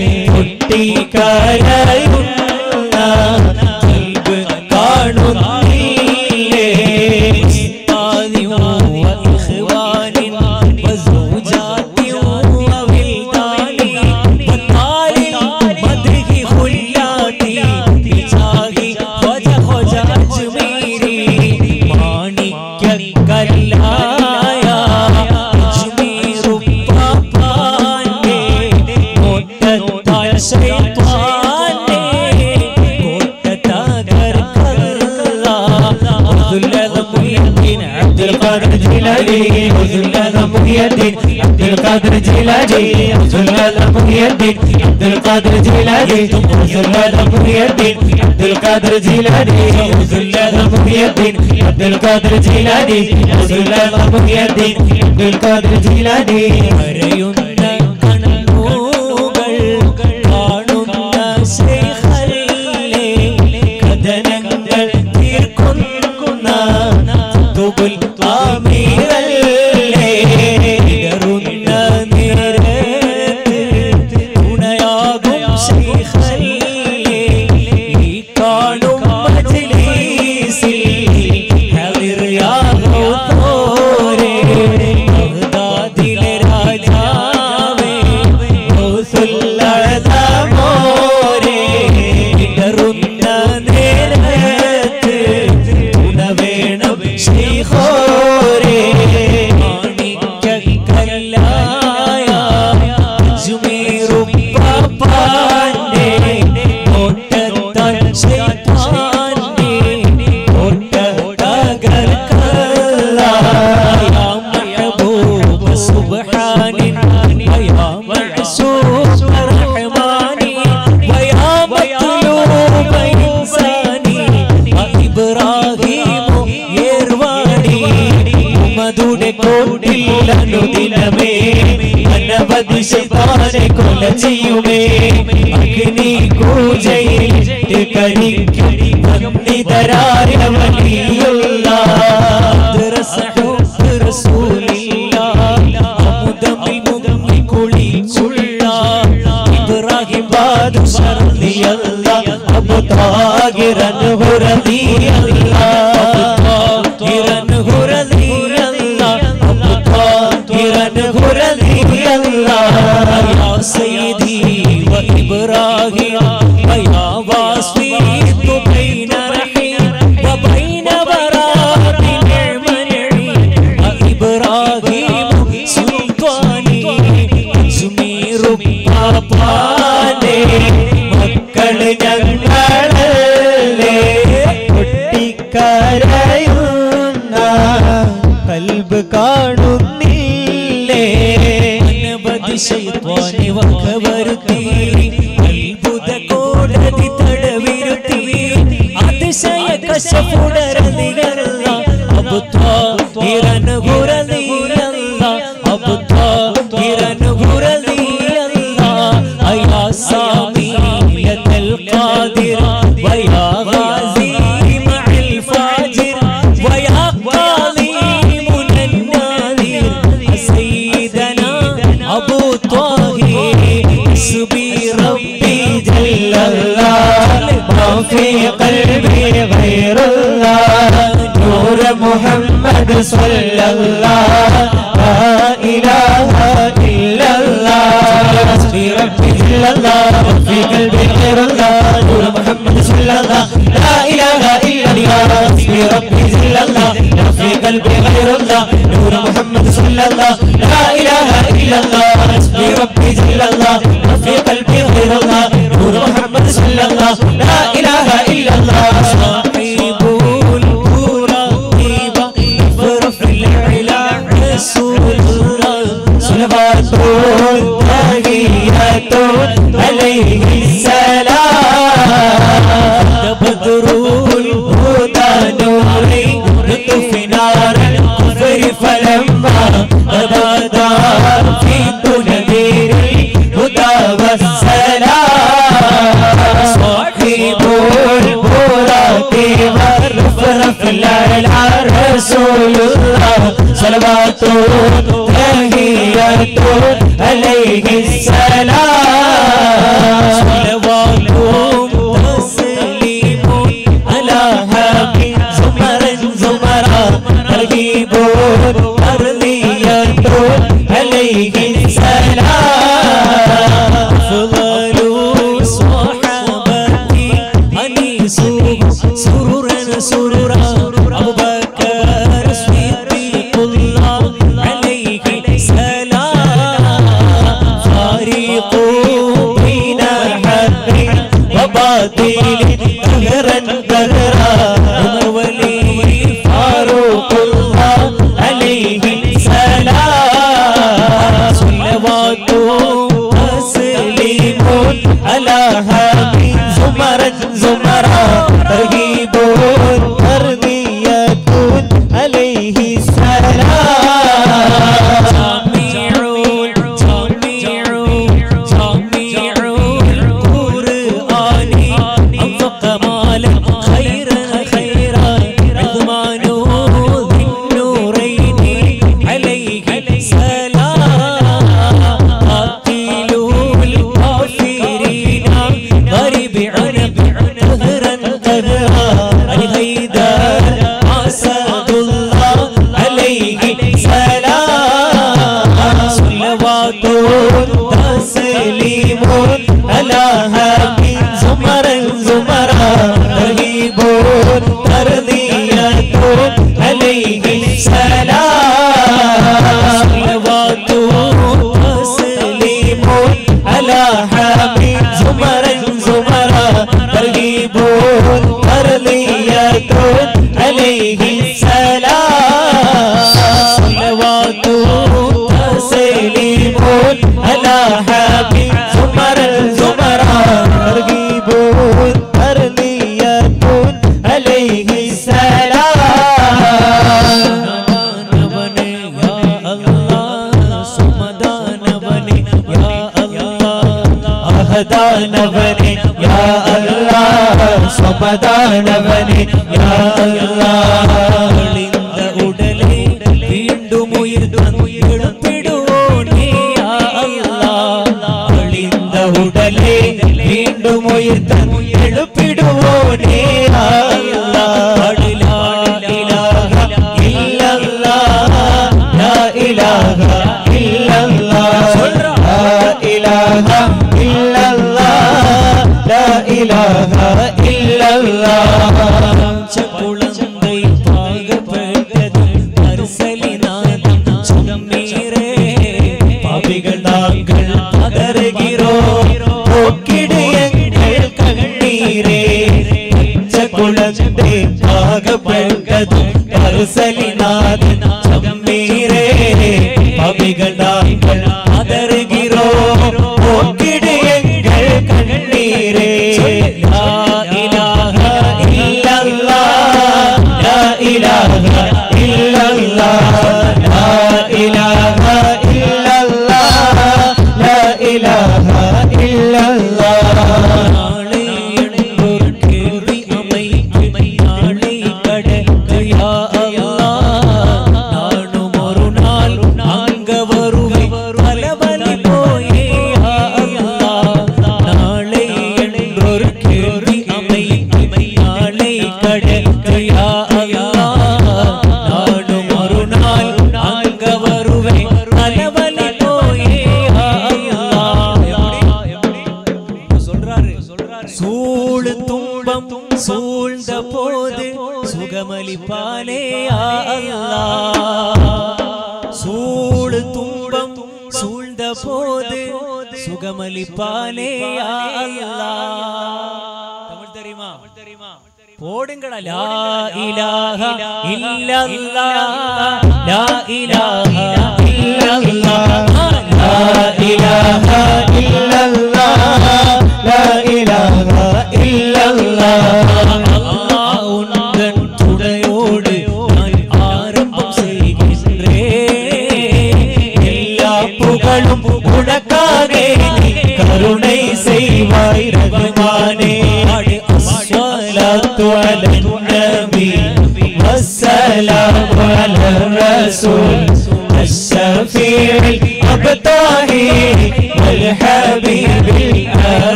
പൊട്ടിക്കരയുന്ന കൽബ് കാണുന്നില്ലേ ഉസ്താദിൻ വഇഖ്വാനിൻ വസൗജാത്തിൻ വവിൽദാനി വത്താലിൻ മദ്ഹി ഖുല്ലാത്തി ബിജാഹി ഖജ ഖജ അജ്മീരി മാണിക്യക്കല്ലായ അജ്മീറു പാപ്പാന്റെ കോട്ടത്താൽ ശൈത്വാനെ കോട്ടത്തകർക്കല്ല അബ്ദുല്ലദ മുഹ്യദ്ദീൻ അബ്ദുൽ ഖാദിർ ജിലാനി അബ്ദുല്ലദ മുഹ്യദ്ദീൻ അബ്ദുൽ ഖാദിർ ജിലാനി അബ്ദുല്ലദ മുഹ്യദ്ദീൻ അബ്ദുൽ ഖാദിർ ജിലാനി അബ്ദുല്ലദ മുഹ്യദ്ദീൻ അബ്ദുൽ ഖാദിർ ജിലാനി അബ്ദുല്ലദ മുഹ്യദ്ദീൻ അബ്ദുൽ ഖാദിർ ജിലാനി അബ്ദുല്ലദ മുഹ്യദ്ദീൻ അബ്ദുൽ ഖാദിർ ജിലാനി കരയുന്ന കണ്ണുകൾ കാണുന്ന ശൈഖല്ലേ കഥനങ്ങൾ തീർക്കുന്ന കുതുബുൽ ആമീറല്ലേ ഇടറുന്ന നേരത്ത് തുണയാകും ശൈഖല്ലേ ഈ കാണും മജ്ലിസിൽ ഹദിറിയാകോരെ ബഗ്ദാദിലെ രാജാവേ ഗൗസുല്ലഴതാമോരെ ഇടറുന്ന നേരത്ത് തുണ വേണം ശൈഖോരെ മാണിക്യക്കല്ലായ അജ്മീറും പാപ്പാന്റെ കോട്ടത്താൽ ശൈത്താന്റെ കോട്ട തകർക്കല്ല യാ മഹബൂബ സുബ്ഹാനി വയാ മഅസൂം റഹ്മാനി വയാ മത്ലൂബ ഇൻസാനി ഇബ്രാഹിമു യേർവാടി മധുടെ കോട്ടിൽ അനുദിനമേ അനവധി ശൈത്താനെ കൊല ചെയ്യുമേ അഗ്നി കൂജയിൽ കരിക്കും വന്നിതരായ വലിയുള്ള ഇബ്രാഹിം ബാദുഷറിയല്ല അബു താഹിറൻ ഹുറദിയല്ല താഹിറൻ ഹുറദിയല്ല അബു താഹിറൻ ഹുറദിയല്ല യാ സയ്യിദി വ ഇബ്രാഹിം വയാ വാസ്വീത് ബൈന റഹീം وبين براء نعمني إبراهيم سلطاني അജ്മീർ പാപ്പാനെ മക്കൾ ഞങ്ങളല്ലേ പൊട്ടിക്കരയുന്ന കൽബ് കാണുന്നില്ലേ അനവധി ശൈത്വാനി വക വരുത്തി അത്ഭുത കോടതി തടവിരുത്തി അതിശയ കശപുടരതികരല്ല അബുദ്ധാ ഇരനുകുരതിയല്ല അബുദ്ധാ ഇരനുകുരതിയല്ല അയാ സാമീയത്തൽ ഖാദിർ വയാ ഗാസി മഅൽ ഫാജിർ വയാ ഖാദി മുനന്നാദിർ സയ്യിദനാ അബൂ ത്വാഹിർ حسبي ربي جل الله ما في قلبي غير الله نور محمد صلى الله لا إله إلا الله حسبي ربي جل الله في قلبي غير الله نور محمد صلى الله لا إله إلا الله حسبي ربي جل الله في قلبي غير الله نور محمد صلى الله لا إله إلا الله حسبي ربي جل الله في قلبي غير الله نور محمد صلى الله لا إله إلا الله صاحب الكرة طيبة فرف العلا الهدى نوري لطف نار الكفر فلما غدا في نذير الهدى والسلام صاحب البراق والرفرف العلى رسول الله صلوات تهيات عليه السلام صلوات تسليم على هابي زمر زمرا ترغيب ترضية عليه السلام أفضل صحابتي أنيسوا سرورا سرورا أبو بكر صديق الله عليه السلام فارق بين حق وباطل دهرا دهرا عمر ولي فاروق الله عليه السلام صلوات تسليم على هادي زمرا زمرا ترغيب ترضية عليه السلام جامعون جامعون جامعون القرآن أنفق مالا خيرا خيرا عثمان ذي النورين عليه السلام قاتل الكافرين ضرب عنق قهرا قهرا الهيدر أسد الله عليه السلام صلوات تسليم على هادي زمرا زمرا ترهيب ترضية عليه السلام صلوات تسليم على هادي زمرا زمرا ترهيب ترضية عليه السلام صلوات تسليم على حبيب زمر الزمر ترغيب ترلية عليه അഹദാനവനെ യാ അല്ലാഹ് സമദാനവനെ യാ അല്ലാഹ് ഒളിந்த ഉടലെ വീണ്ടും ഉയർത്തപ്പെടുവോനേ യാ അല്ലാഹ് ഒളിந்த ഉടലെ വീണ്ടും ഉയർത്തപ്പെടുവോനേ യാ അല്ലാഹ് ലാ ഇലാഹ ഇല്ലല്ലാഹ് ലാ ഇലാഹ ഇല്ലല്ലാഹ് ലാ ഇലാഹ ഇല്ലല്ലാഹ് ലാ ഇലാഹ ഇല്ലല്ലാഹ് കുളമ്പൈ പാകപ്പെട്ടത് അർസലിനാദം ചുമീറേ പാപികൾ നാങ്ങൾ പതറുകിറോ പോക്കിടയങ്ങൾ കണ്ണീരേ കുളമ്പൈ പാകപ്പെട്ടത് അർസലിനാദം ചുമീറേ പാപികൾ നാങ്ങൾ പതറുകിറോ പോക്കിടയങ്ങൾ കണ്ണീരേ ലാ ഇലാഹ ഇല്ലല്ലാഹ് ലാ ഇലാഹ ഇല്ലല്ലാഹ് ലാ ഇലാഹ ഇല്ലല്ലാഹ് ലാ ഇലാഹ ഇല്ലല്ലാഹ് നാളെ എണ്ണൂർ കേറി അമൈക്കും നാളെ കടക്ക് യാ അല്ലാഹ് നാണും ഒരു നാൾ അങ്ക വരുവെ പലവലി പോയേ യാ അല്ലാഹ് നാളെ എണ്ണൂർ കേറി അമൈക്കും നാളെ കടക്ക് യാ അല്ലാഹ് നാണും ഒരു നാൾ അങ്ക വരുവെ പലവലി പോയേ യാ அல்லாஹ் சொல்றாரு சூழ் துன்பம் சூழ்ந்த போது சுகமளிப்பானே அல்லாஹ் சூழ் துன்பம் சூழ்ந்த போது சுகமளிப்பானே அல்லாஹ் தமிழ் தெரியுமா போடுங்கடா லா இலாஹ இல்லல்லாஹ் லா இலாஹ இல்லல்லாஹ் லா இலாஹ இல்லல்லாஹ் لا إله إلا الله الله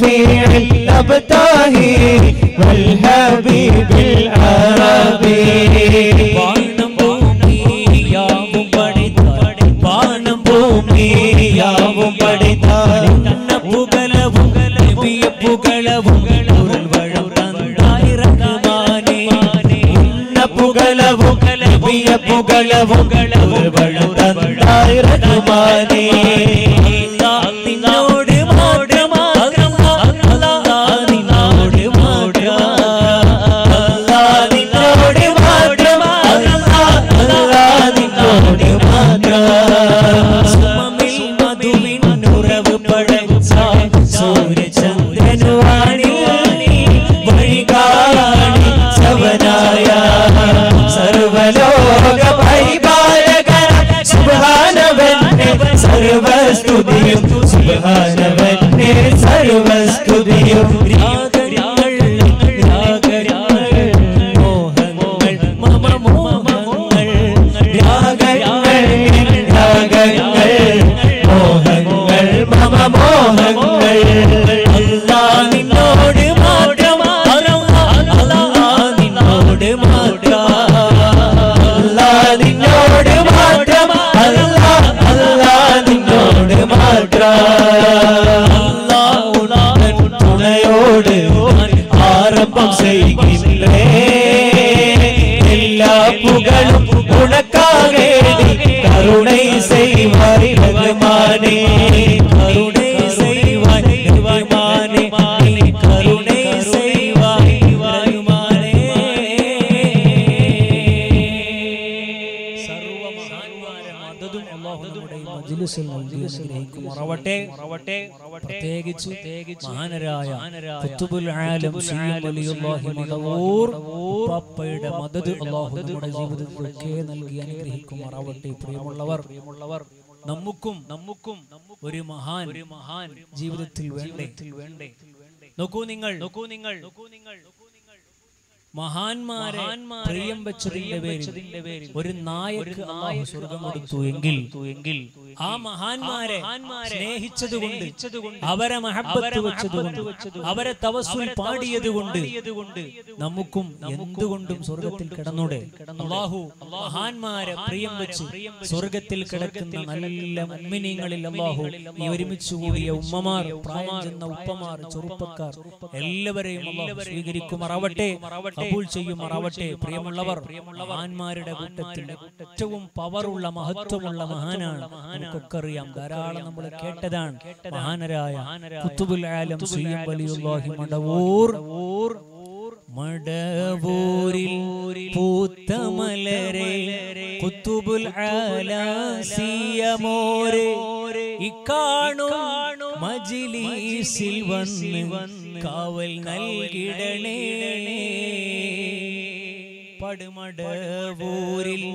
شفيع الأبتاه والحبيب العربي വാനം ഭൂമിയാവും പടിതാൾ വാനം ഭൂമിയാവും പടിതാൾ പുകലവും നബിയ പുകളവും ഉൾവഴം തന്നായി റഹ്മാനേ ഉന്ന പുകളവും നബിയ പുകളവും ഉൾവഴം തന്നായി റഹ്മാനേ അല്ലാഹ് നിന്നോട് മാത്രം അല്ലാഹ് നിന്നോട് മാത്രം അല്ലാഹ് നിന്നോട് മാത്രം അല്ലാഹ് നിന്നോട് മാത്രം സുമമിൽ മധുവിൻ ഉറവ് പടച്ച സൂര്യചന്ദ്രനുവാണിൽ വഴികാണിച്ചവനായ സർവലോക പരിപാലകൻ സുബ്ഹാനവന്നെ സർവസ്തുതിയും സുബ്ഹാനവന്നെ സർവസ്തുതിയും രാഗങ്ങൾ രാഗങ്ങൾ മോഹങ്ങൾ മമ മോഹങ്ങൾ രാഗങ്ങൾ രാഗങ്ങൾ മോഹങ്ങൾ മമ മോഹങ്ങൾ അല്ലാ നിന്നോട് മാത്രം അല്ലാ നിന്നോട് മാത്രം അല്ലാ നിന്നോട് മാത്രം അല്ലാ അല്ലാ നിന്നോട് മാത്രം അല്ലാഹുനാഥൻ തുണയോട് ഞാൻ ആരംഭം ചെയ്യുകില്ലേ എല്ലാ പുകളും ഉണക്കാകേടി കരുണை செய்வாய் ரகுமானே கருணை செய்வாய் ரகுமானே கருணை செய்வாய் ரகுமானே സർവമഹാന്മാരെ അള്ളാഹു നമ്മുടെ ഈ മജ്ലിസിൽ നൽകി അനുഗ്രഹിക്കുമാറാവട്ടെ പ്രത്യേകിച്ച് മഹാനരായ ഖുത്ബുൽ ആലം സയ്യിദ് വലിയുല്ലാഹി മദവൂർ പാപ്പയുടെ മദദ് അള്ളാഹു നമ്മുടെ ജീവിതത്തിലൊക്കെ നൽകി അനുഗ്രഹിക്കുമാറാവട്ടെ പ്രിയമുള്ളവർ പ്രിയമുള്ളവർ നമുക്കും നമുക്കും ഒരു മഹാൻ ഒരു മഹാൻ ജീവിതത്തിൽ വേണ്ടേ വേണ്ടേ നോക്കൂ നിങ്ങൾ നോക്കൂ നിങ്ങൾ നോക്കൂ നിങ്ങൾ മഹാന്മാരെ പ്രിയം വെച്ചതിന്റെ പേരിൽ ഒരു നായക്ക് അള്ളാഹു സ്വർഗം കൊടുത്തു എങ്കിൽ എങ്കിൽ ആ മഹാന്മാരെ സ്നേഹിച്ചതുകൊണ്ട് അവരെ മഹബത്ത് വെച്ചതുകൊണ്ട് അവരെ തവസ്സുൽ പാടിയതുകൊണ്ട് നമുക്കും എന്തുകൊണ്ടും സ്വർഗത്തിൽ കിടന്നൂടെ അള്ളാഹു മഹാന്മാരെ പ്രിയം വെച്ച് സ്വർഗത്തിൽ കിടക്കുന്ന നല്ല മുമ്മിനീങ്ങളിൽ അള്ളാഹു ഈ ഒരുമിച്ച് കൂടിയ ഉമ്മമാർ പ്രായം ചെന്ന ഉപ്പമാർ ചെറുപ്പക്കാർ എല്ലാവരെയും അള്ളാഹു സ്വീകരിക്കുമാറാവട്ടെ കബൂൾ ചെയ്യുമാറാവട്ടെ പ്രിയമുള്ളവർ മഹാന്മാരുടെ കൂട്ടത്തിൽ ഏറ്റവും പവറുള്ള മഹത്വമുള്ള മഹാനാണ് നമുക്കൊക്കെ അറിയാം ധാരാളം നമ്മൾ കേട്ടതാണ് മഹാനരായ കുത്തുബുൽ ആലം സയ്യം വലിയുല്ലാഹി മടവൂർ മടവൂരിൽ പൂത്തമലരെ കുത്തുബുൽ ആലാസിയമോരെ ഇക്കാണു മജിലീസിൽ വന്ന് കാവൽ നൽകിടണേ പടുമടവൂരിൽ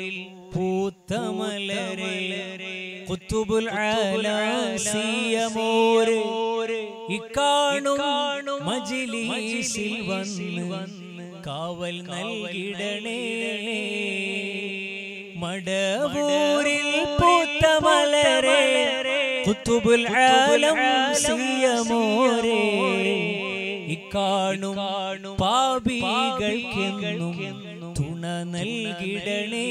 പൂത്തമലരെ കുത്തുബുൽ ആലാസിയമോരെ ഇക്കാണു മജിലീസിൽ വന്ന് കാവൽ നൽകിടണേ മടവൂരിൽ പൂത്തമലരെ കുത്തുബുൽ ആലം സിയമോരെ ഇക്കാണും പാപികൾക്കെന്നും തുണ നൽകിടണേ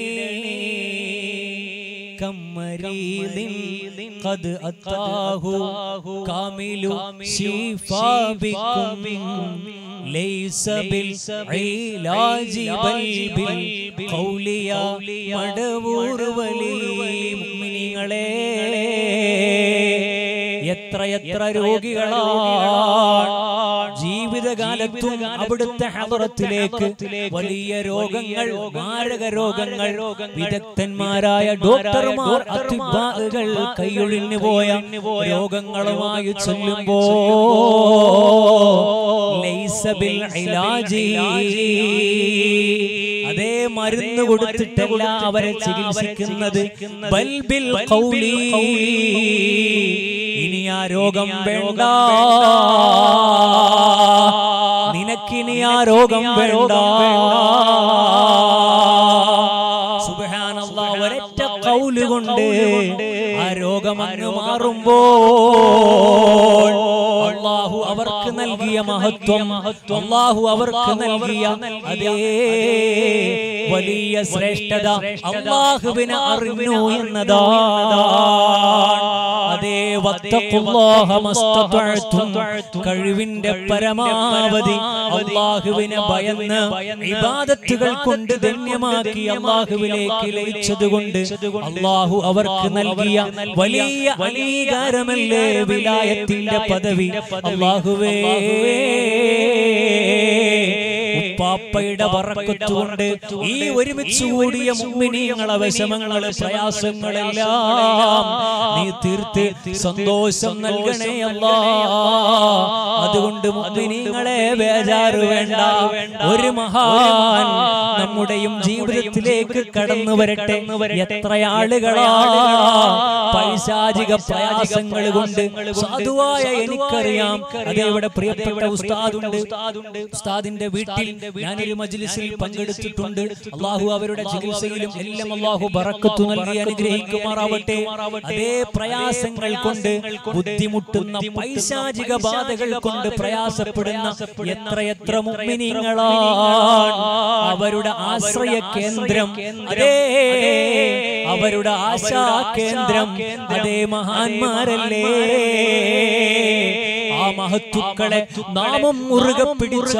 കമ്മരീലിൻ قد أتاه كامل شفاء بكم ليس بالعلاج بل بالقول يا മടവൂർ വലി മുഅ്മിനീങ്ങളെ എത്ര എത്ര രോഗികളാണ് ജീവിതകാലത്തും അവിടുത്തെ ഹദറത്തിലേക്ക് വലിയ രോഗങ്ങൾ മാരക രോഗങ്ങൾ വിദഗ്ധന്മാരായ ഡോക്ടർമാർ അത്യുബാഹുകൾ കൈയൊഴിഞ്ഞു പോയ രോഗങ്ങളുമായി ചൊല്ലുമ്പോ ലൈസബിൽ ഇലാജി അതേ മരുന്ന് കൊടുത്തിട്ടല്ല അവരെ ചികിത്സിക്കുന്നത് ബൽബിൽ ഖൗലി ഇനി ആ രോഗം വേണ്ട നിനക്കിനി ആ രോഗം വേണ്ട സുബ്ഹാനല്ലാഹ് ഒരൊറ്റ കൗല് കൊണ്ട് ആ രോഗമങ്ങ് മാറുമ്പോൾ അള്ളാഹു അവർക്ക് നൽകിയ മഹത്വം അള്ളാഹു അവർക്ക് നൽകിയ അതേ വലിയ ശ്രേഷ്ഠത അള്ളാഹുവിനെ അറിഞ്ഞു എന്നതാണ് അതേ വത്തഖുല്ലാഹ മസ്തതഅ്തും കഴിവിന്റെ പരമാവധി അള്ളാഹുവിനെ ഭയന്ന് ഇബാദത്തുകൾ കൊണ്ട് ധന്യമാക്കി അള്ളാഹുവിലേക്ക് ലയിച്ചതുകൊണ്ട് അള്ളാഹു അവർക്ക് നൽകിയ വലിയ അംഗീകാരമല്ലേ വിലായത്തിന്റെ പദവി അള്ളാഹുവേ ഉപ്പാപ്പയുടെ വറക്കത്തുകൊണ്ട് ഈ ഒരുമിച്ച് കൂടിയ മുമ്മിനീങ്ങളെ വിഷമങ്ങള് പ്രയാസങ്ങളെല്ലാം നീ തീർത്ത് സന്തോഷം നൽകണേ അല്ലാ അതുകൊണ്ട് മുമ്മിനീങ്ങളെ ബേജാറ് വേണ്ട ഒരു മഹാൻ നമ്മുടെയും ജീവിതത്തിലേക്ക് കടന്നു വരട്ടെ എത്ര ആളുകളാ പൈശാചിക പ്രയാസങ്ങൾ കൊണ്ട് സാധുവായ എനിക്കറിയാം അതേവിടെ പ്രിയപ്പെട്ട ഉസ്താദുണ്ട് ഉസ്താദിന്റെ വീട്ടിൽ ഞാനൊരു മജ്ലിസിൽ പങ്കെടുത്തിട്ടുണ്ട് അള്ളാഹു അവരുടെ ചികിത്സയിലും എല്ലാം അള്ളാഹു ബറക്കത്തു നൽകി അനുഗ്രഹിക്കുമാറാവട്ടെ അതേ പ്രയാസങ്ങൾ കൊണ്ട് ബുദ്ധിമുട്ടുന്ന പൈശാചിക ബാധകൾ കൊണ്ട് പ്രയാസപ്പെടുന്ന എത്രയെത്ര മുമ്മിനിങ്ങളാണ് അവരുടെ ആശ്രയ കേന്ദ്രം അതേ അവരുടെ ആശാ കേന്ദ്രം അതേ മഹാന്മാരല്ലേ ആ മഹത്തുക്കളെ നാമം മുറുകെ പിടിച്ച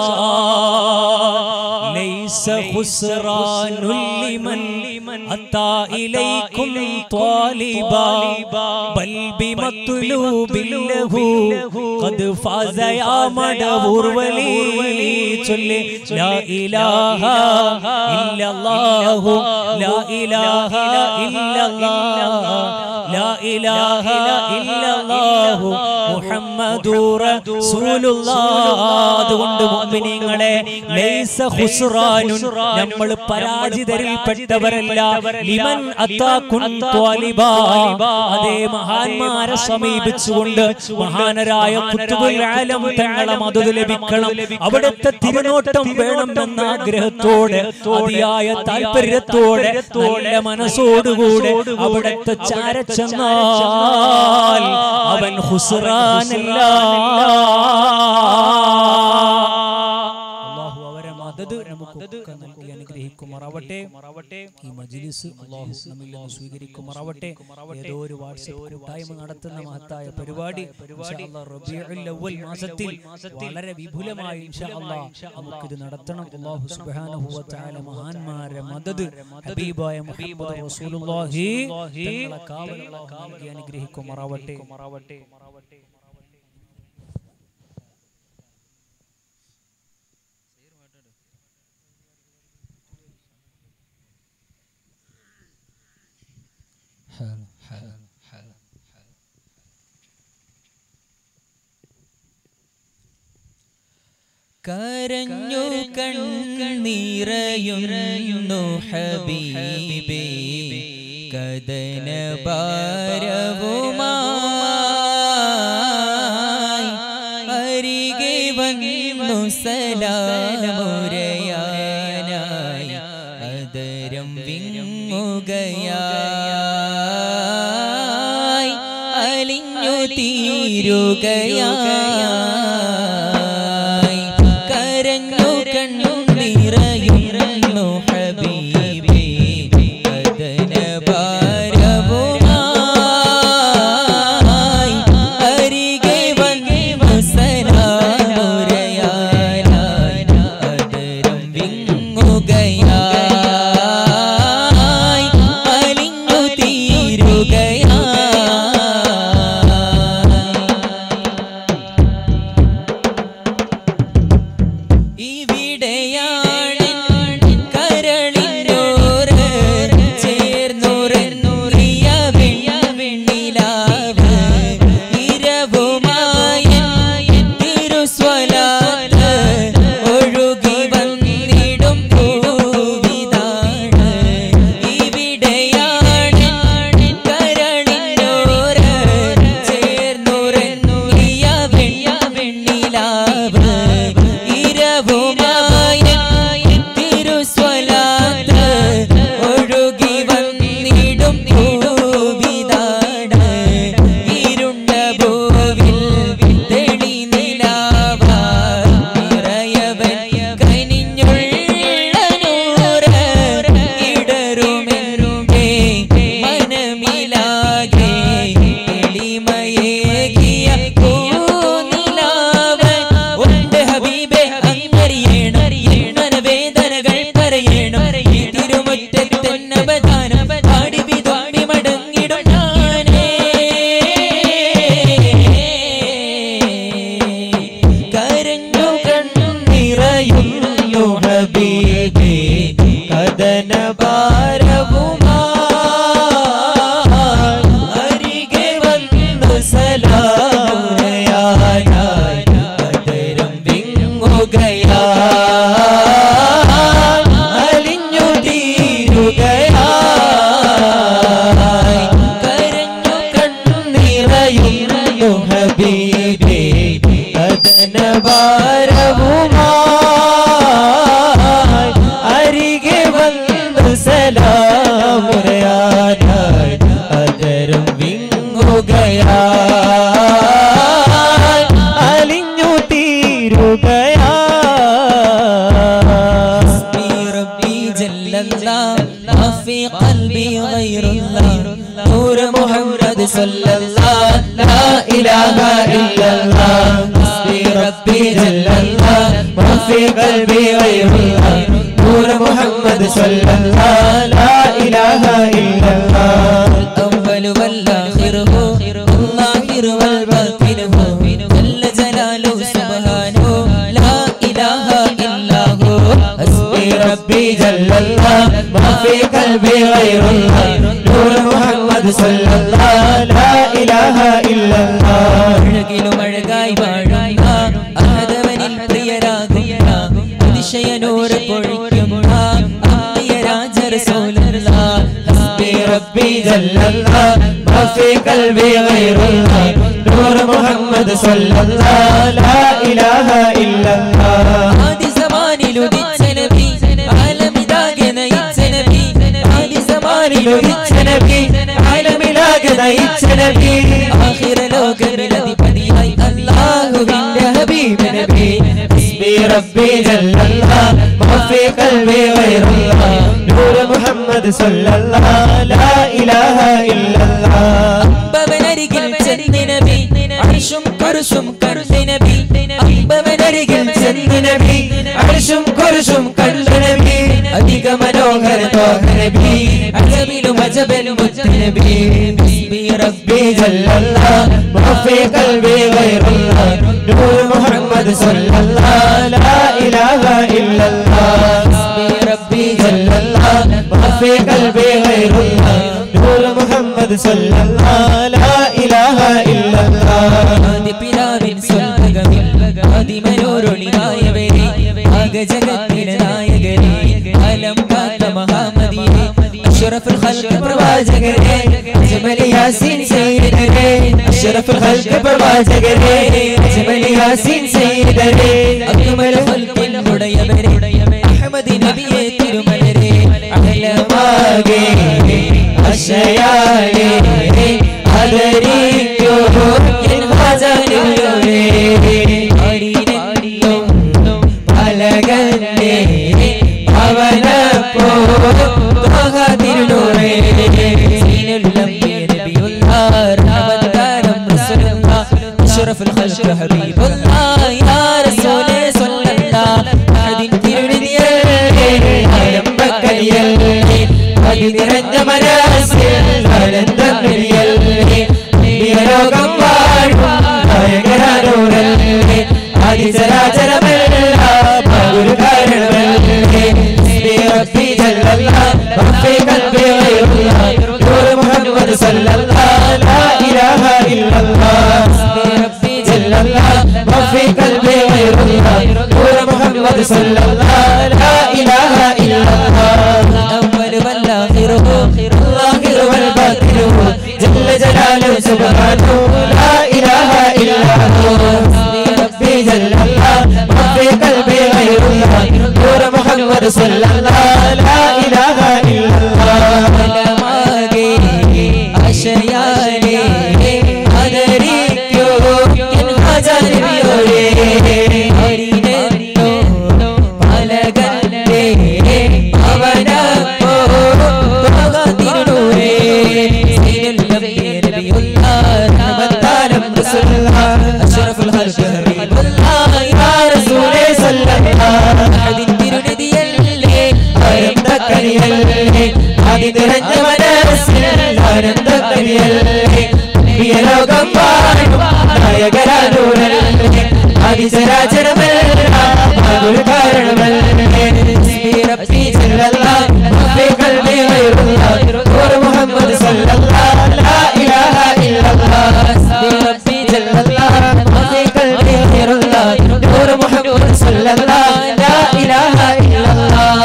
ലൈസ ഖുസ്റാനുൽ ലിമൻ അത്താ ഇലൈക്കും ത്വാലിബാ ബൽ ബിമത്ലൂബിൽ ലഹു ഖദ് ഫാസ യാ മടവൂർ വലി ചൊല്ലി ലാ ഇലാഹ ഇല്ലല്ലാഹു ലാ ഇലാഹ ഇല്ലല്ലാഹ് ലാ ഇലാഹ ഇല്ലല്ലാഹു മുഹമ്മദുർ റസൂലുള്ളാഹ് അതുകൊണ്ട് മുഅ്മിനീങ്ങളെ ലൈസ ഖുസ്റാനുൻ നമ്മൾ പരാജിതരിൽപ്പെട്ടവരല്ല ലിമൻ അത്താകുൻ ത്വാലിബാ അതേ മഹാന്മാരെ സമീപിച്ചുകൊണ്ട് മഹാനരായ കുത്തുബുൽ ആലം തങ്ങളെ മദത് ലഭിക്കണം അവിടുത്തെ തിരുനോട്ടം വേണമെന്ന ആഗ്രഹത്തോടെ അതിയായ താല്പര്യത്തോടെ നല്ല മനസ്സോടുകൂടെ അവിടുത്തെ ചാരച്ചെന്നാൽ അവൻ ഹുസ്റാനല്ല അള്ളാഹു അവരെ മദത് നമുക്കൊക്കെ നൽകി അനുഗ്രഹിക്കുമാറാവട്ടെ ഈ മജ്ലിസ് അള്ളാഹു നമ്മിൽ നിന്ന് സ്വീകരിക്കുമാറാവട്ടെ ഏതോ ഒരു വാട്സപ്പ് കൂട്ടായ്മ നടത്തുന്ന മഹത്തായ പരിപാടി ഇൻഷാ അല്ലാ റബീഉൽ അവ്വൽ മാസത്തിൽ വളരെ വിപുലമായി ഇൻഷാ അല്ലാ നമുക്കിത് നടത്തണം അള്ളാഹു സുബ്ഹാനഹു വ തആല മഹാന്മാരെ മദത് ഹബീബായ മുഹമ്മദ് റസൂലുള്ളാഹി തങ്ങളെ കാവൽ അല്ലാഹു നൽകി അനുഗ്രഹിക്കുമാറാവട്ടെ കരഞ്ഞു കണ്ണീറയുന്നു ഹബീബേ കദന ഭാരവുമായി അരികെ വന്നു സലാമുരയാനായി അതരം വിങ്ങുകയായി അലിഞ്ഞു തീരുകയായി കരഞ്ഞു കണ്ണു നിറയുന്നു ഹബീബേ കദന ഭാരവുമായി അരികെ വന്നു സലാമുരയാനായി അതരം വിങ്ങുകയായി അലിഞ്ഞു തീരുകയായി താരവുമായി അരികെ വന്ന് സലാമുറയാനായി അതരം വിങ്ങുകയായി അലിഞ്ഞു തീരുകയാ ربي جل الله ما في قلبي غير الله نور محمد صلى الله لا إله إلا الله حسبي ربي جل الله ما في قلبي غير الله نور محمد صلى الله لا إله إلا الله الأول والآخر هو الظاهر والباطن هو جل جلاله سبحانه لا إله إلا هو حسبي ربي جل الله ما في قلبي غير الله نور محمد صلى الله لا إله إلا الله അഴകിലും അഴകായി വാഴുന്ന അഹദവനിൽ പ്രിയരാകുന്ന അതിശയനൂറ് പൊഴിക്കുന്ന അമ്പിയ രാജ റസൂലുള്ള ഹസ്ബി റബ്ബി ജല്ലല്ലാ മാ ഫീ ഖൽബി ഗൈറുല്ലാ നൂർ മുഹമ്മദ് സ്വല്ലല്ലാഹ് ലാ ഇലാഹ ഇല്ലല്ലാഹ് ആദി സമാനിൽ ഉദിച്ച നബി ആലമിതാകെ നയിച്ച നബി ആദി സമാനിൽ ഉദിച്ച നബി ആലമിലാകെ നയിച്ച നബി ആഖിറ ലോകത്തിൽ അധിപതിയായി അല്ലാഹുവിന്റെ ഹബീബ് നബി ഹസ്ബി റബ്ബി ജല്ലല്ലാഹ് മാ ഫീ ഖൽബി ഗൈറുല്ലാഹ് നൂർ മുഹമ്മദ് സ്വല്ലല്ലാഹ് ലാ ഇലാഹ ഇല്ലല്ലാഹ് അമ്പവനരികിൽ ചെന്ന് നബി അർശും കുർശും കണ്ട് നബി അമ്പവനരികിൽ ചെന്ന് നബി അർശും കുർശും കണ്ട് നബി അധിക മനോഹര തോഹ നബി അജബിലും അജബലും മുത്ത് നബി ഹസ്ബി റബ്ബി ജല്ലല്ലാഹ് മാ ഫീ ഖൽബി ഗൈറുല്ലാഹ് നൂർ മുഹമ്മദ് സ്വല്ലല്ലാഹ് ലാ ഇലാഹ ഇല്ലല്ലാഹ് ഹസ്ബി റബ്ബി ജല്ലല്ലാഹ് മാ ഫീ ഖൽബി ഗൈറുല്ലാഹ് നൂർ മുഹമ്മദ് സ്വല്ലല്ലാഹ് ലാ ഇലാഹ ഇല്ലല്ലാഹ് ആദിപിതാവിൻ സ്വൽഭഗമിൽ ആദിമനോരൊളിയായവരെ ആകജഗത്തിലെ നായകരെ അലം കാത്ത മഹാമതിയെ അഷ്റഫുൽ ഖൽഖ് പ്രവാചകരെ അജ്മൽ യാസീൻ സയ്യിദരെ അഷ്റഫുൽ ഖൽഖ് പ്രവാചകരെ അജ്മൽ യാസീൻ സയ്യിദരെ അക്മൽ ഖൽഖിൻ ഉടയവരെ അഹ്മദ് നബിയെ തിരുമലരെ അഹലമാകെ അശയാലേ ആദരിക്കോ എൻ ഹാജാനുള്ളവരെ അടിയിലെന്നും പലകല്ലേ അവനപ്പോ തിരുനൂറേ أشرف الخلق حبيب الله يا رسول صلى الله أحد തിരുനിധിയേ ആലംബക്കലിയേ അതിനിറഞ്ഞ മനസ്സിൽ ആനന്ദമിഴിയല്ലേ ലോകം വാഴും നായകരാനൂരല്ലേ അതിചരാചരമെല്ലാം ഒരു കാരണമല്ലേ ربي جل الله ربي قلبي غير الله نور محمد صلى الله لا إله إلا الله ربي جل الله ربي قلبي غير الله نور محمد صلى الله لا إله إلا الله الأول والآخر الظاهر والباطن جل جلاله سبحانه لا إله إلا هو ربي جل الله ربي قلبي غير الله نور محمد صلى الله لا إله إلا الله അശയാലേ ആദരിക്കോ എൻ ഹാജാനബിയോരേ അരിനെന്നോ പലകല്ലേ അവനപ്പോ തിരുനൂരേ أشرف الخلق حبيب الله يا رسول صلى الله أحد തിരുനിധിയല്ലേ ആനന്ദക്കരിയല്ലേ അതിനിറഞ്ഞ മനസ്സിൽ ആനന്ദക്കരിയല്ലേ ലോകം വാഴും നായകരാനൂരല്ലേ അതിചരാചരമെല്ലാം അതൊരു കാരണമല്ലേ ربي جل الله ربي قلبي غير الله نور محمد صلى الله لا إله إلا الله ربي جل الله ربي قلبي غير الله نور محمد صلى الله لا إله إلا الله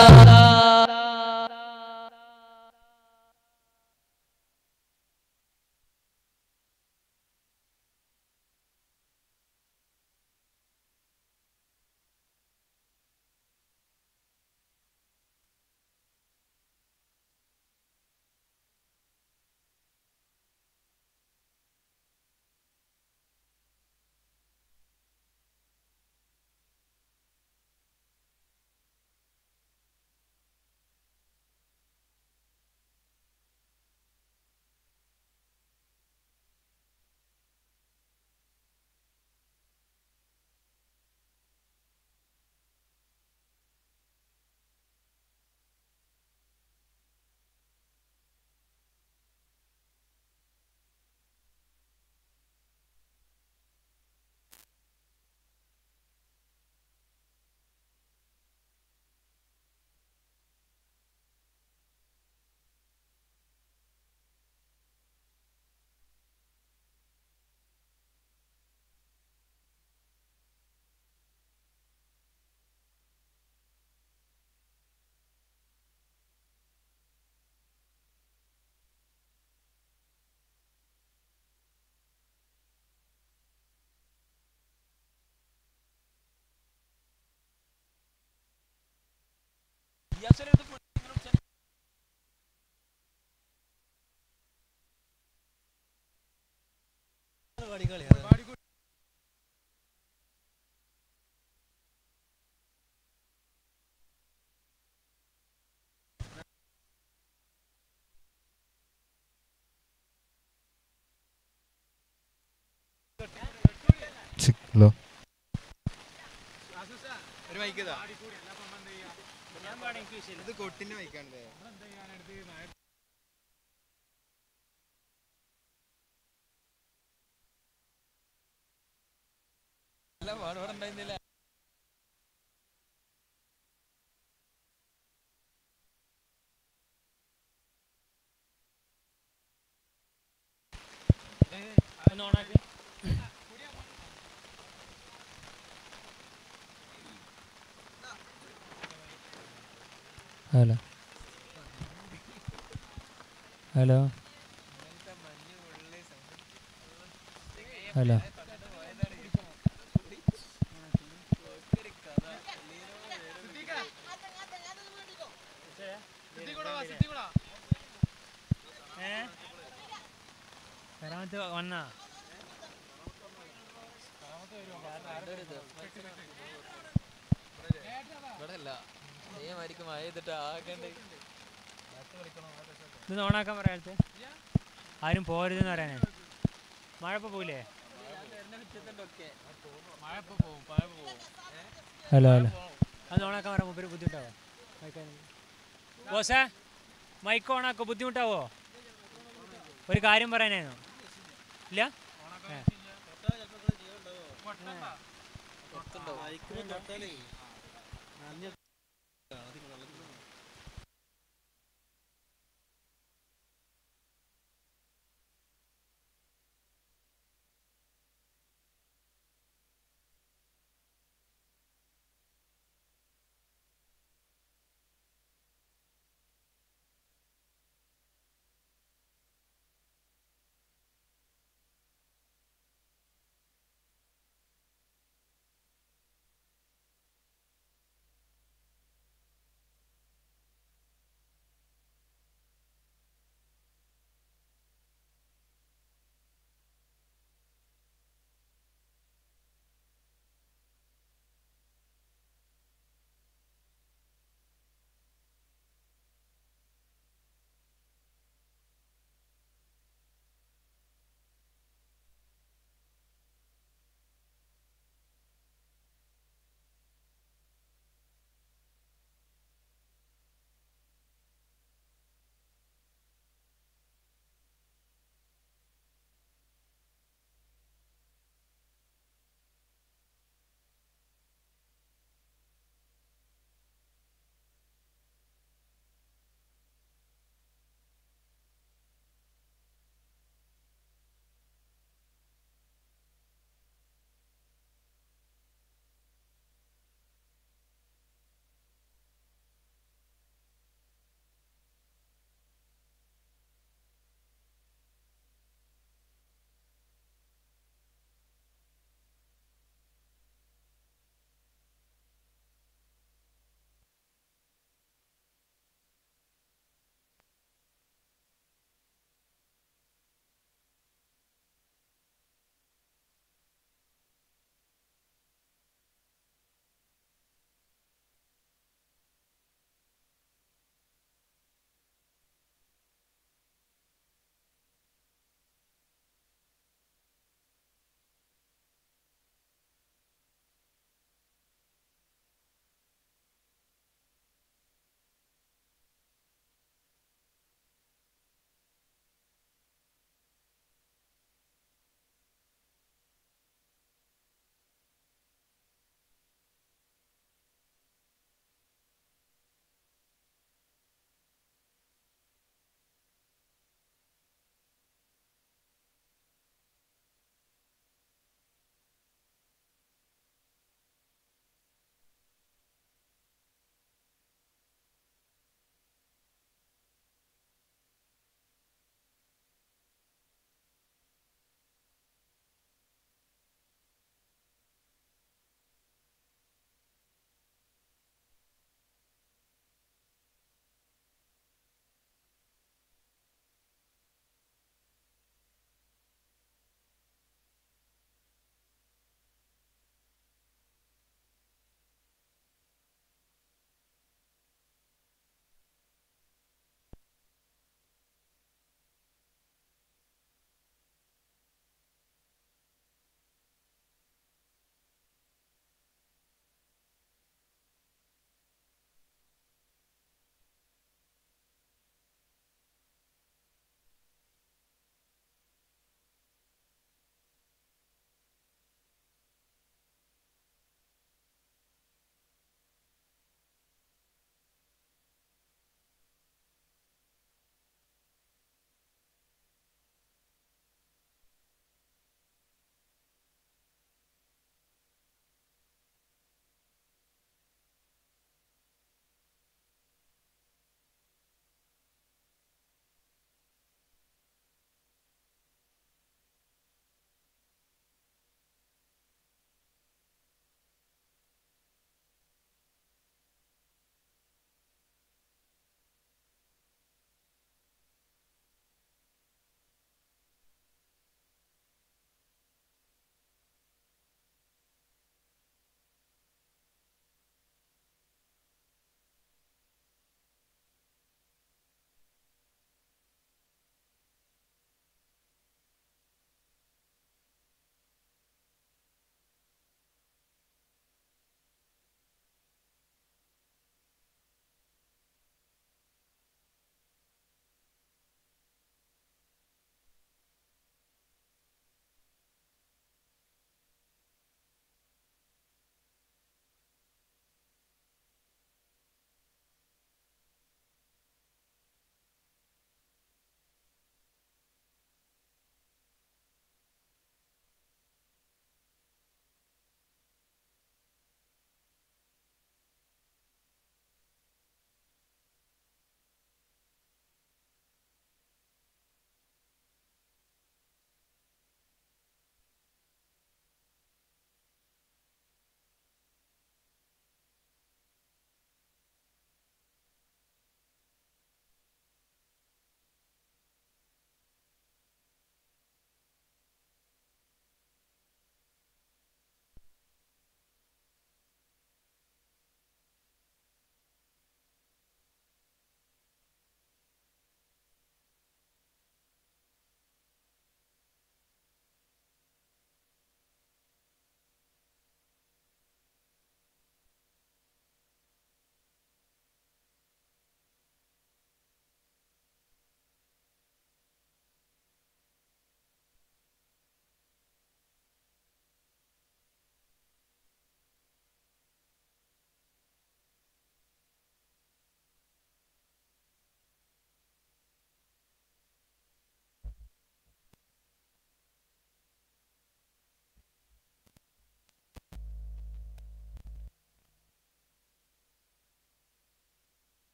ഹലോ ഒരു മൈക്ക് ഇതാ ഇത് കൊട്ടിന്റെ മൈക്കാണല്ലേ അല്ല പാടുപാടെ ഉണ്ടായിരുന്നില്ല ഹലോ ഹലോ ഹലോ വന്നാ ഇവിടെ അല്ല അതേമാതിരിക്ക് മഴ ചെയ്തിട്ട് ആകണ്ട് ഇത് ഓണാക്കാൻ പറയാത്ത ആരും പോരുതെന്ന് പറയാനേ മഴ ഇപ്പൊ പോയില്ലേ മഴ ഇപ്പൊ പോവും മഴ പോവും ഹലോ ഹലോ അത് ഓണാക്കാൻ പറയാൻ മുമ്പ് ബുദ്ധിമുട്ടാവോ ബോസേ മൈക്ക് ഓണാക്കോ ബുദ്ധിമുട്ടാവോ ഒരു കാര്യം പറയാനായിരുന്നു ഇല്ല ഏ.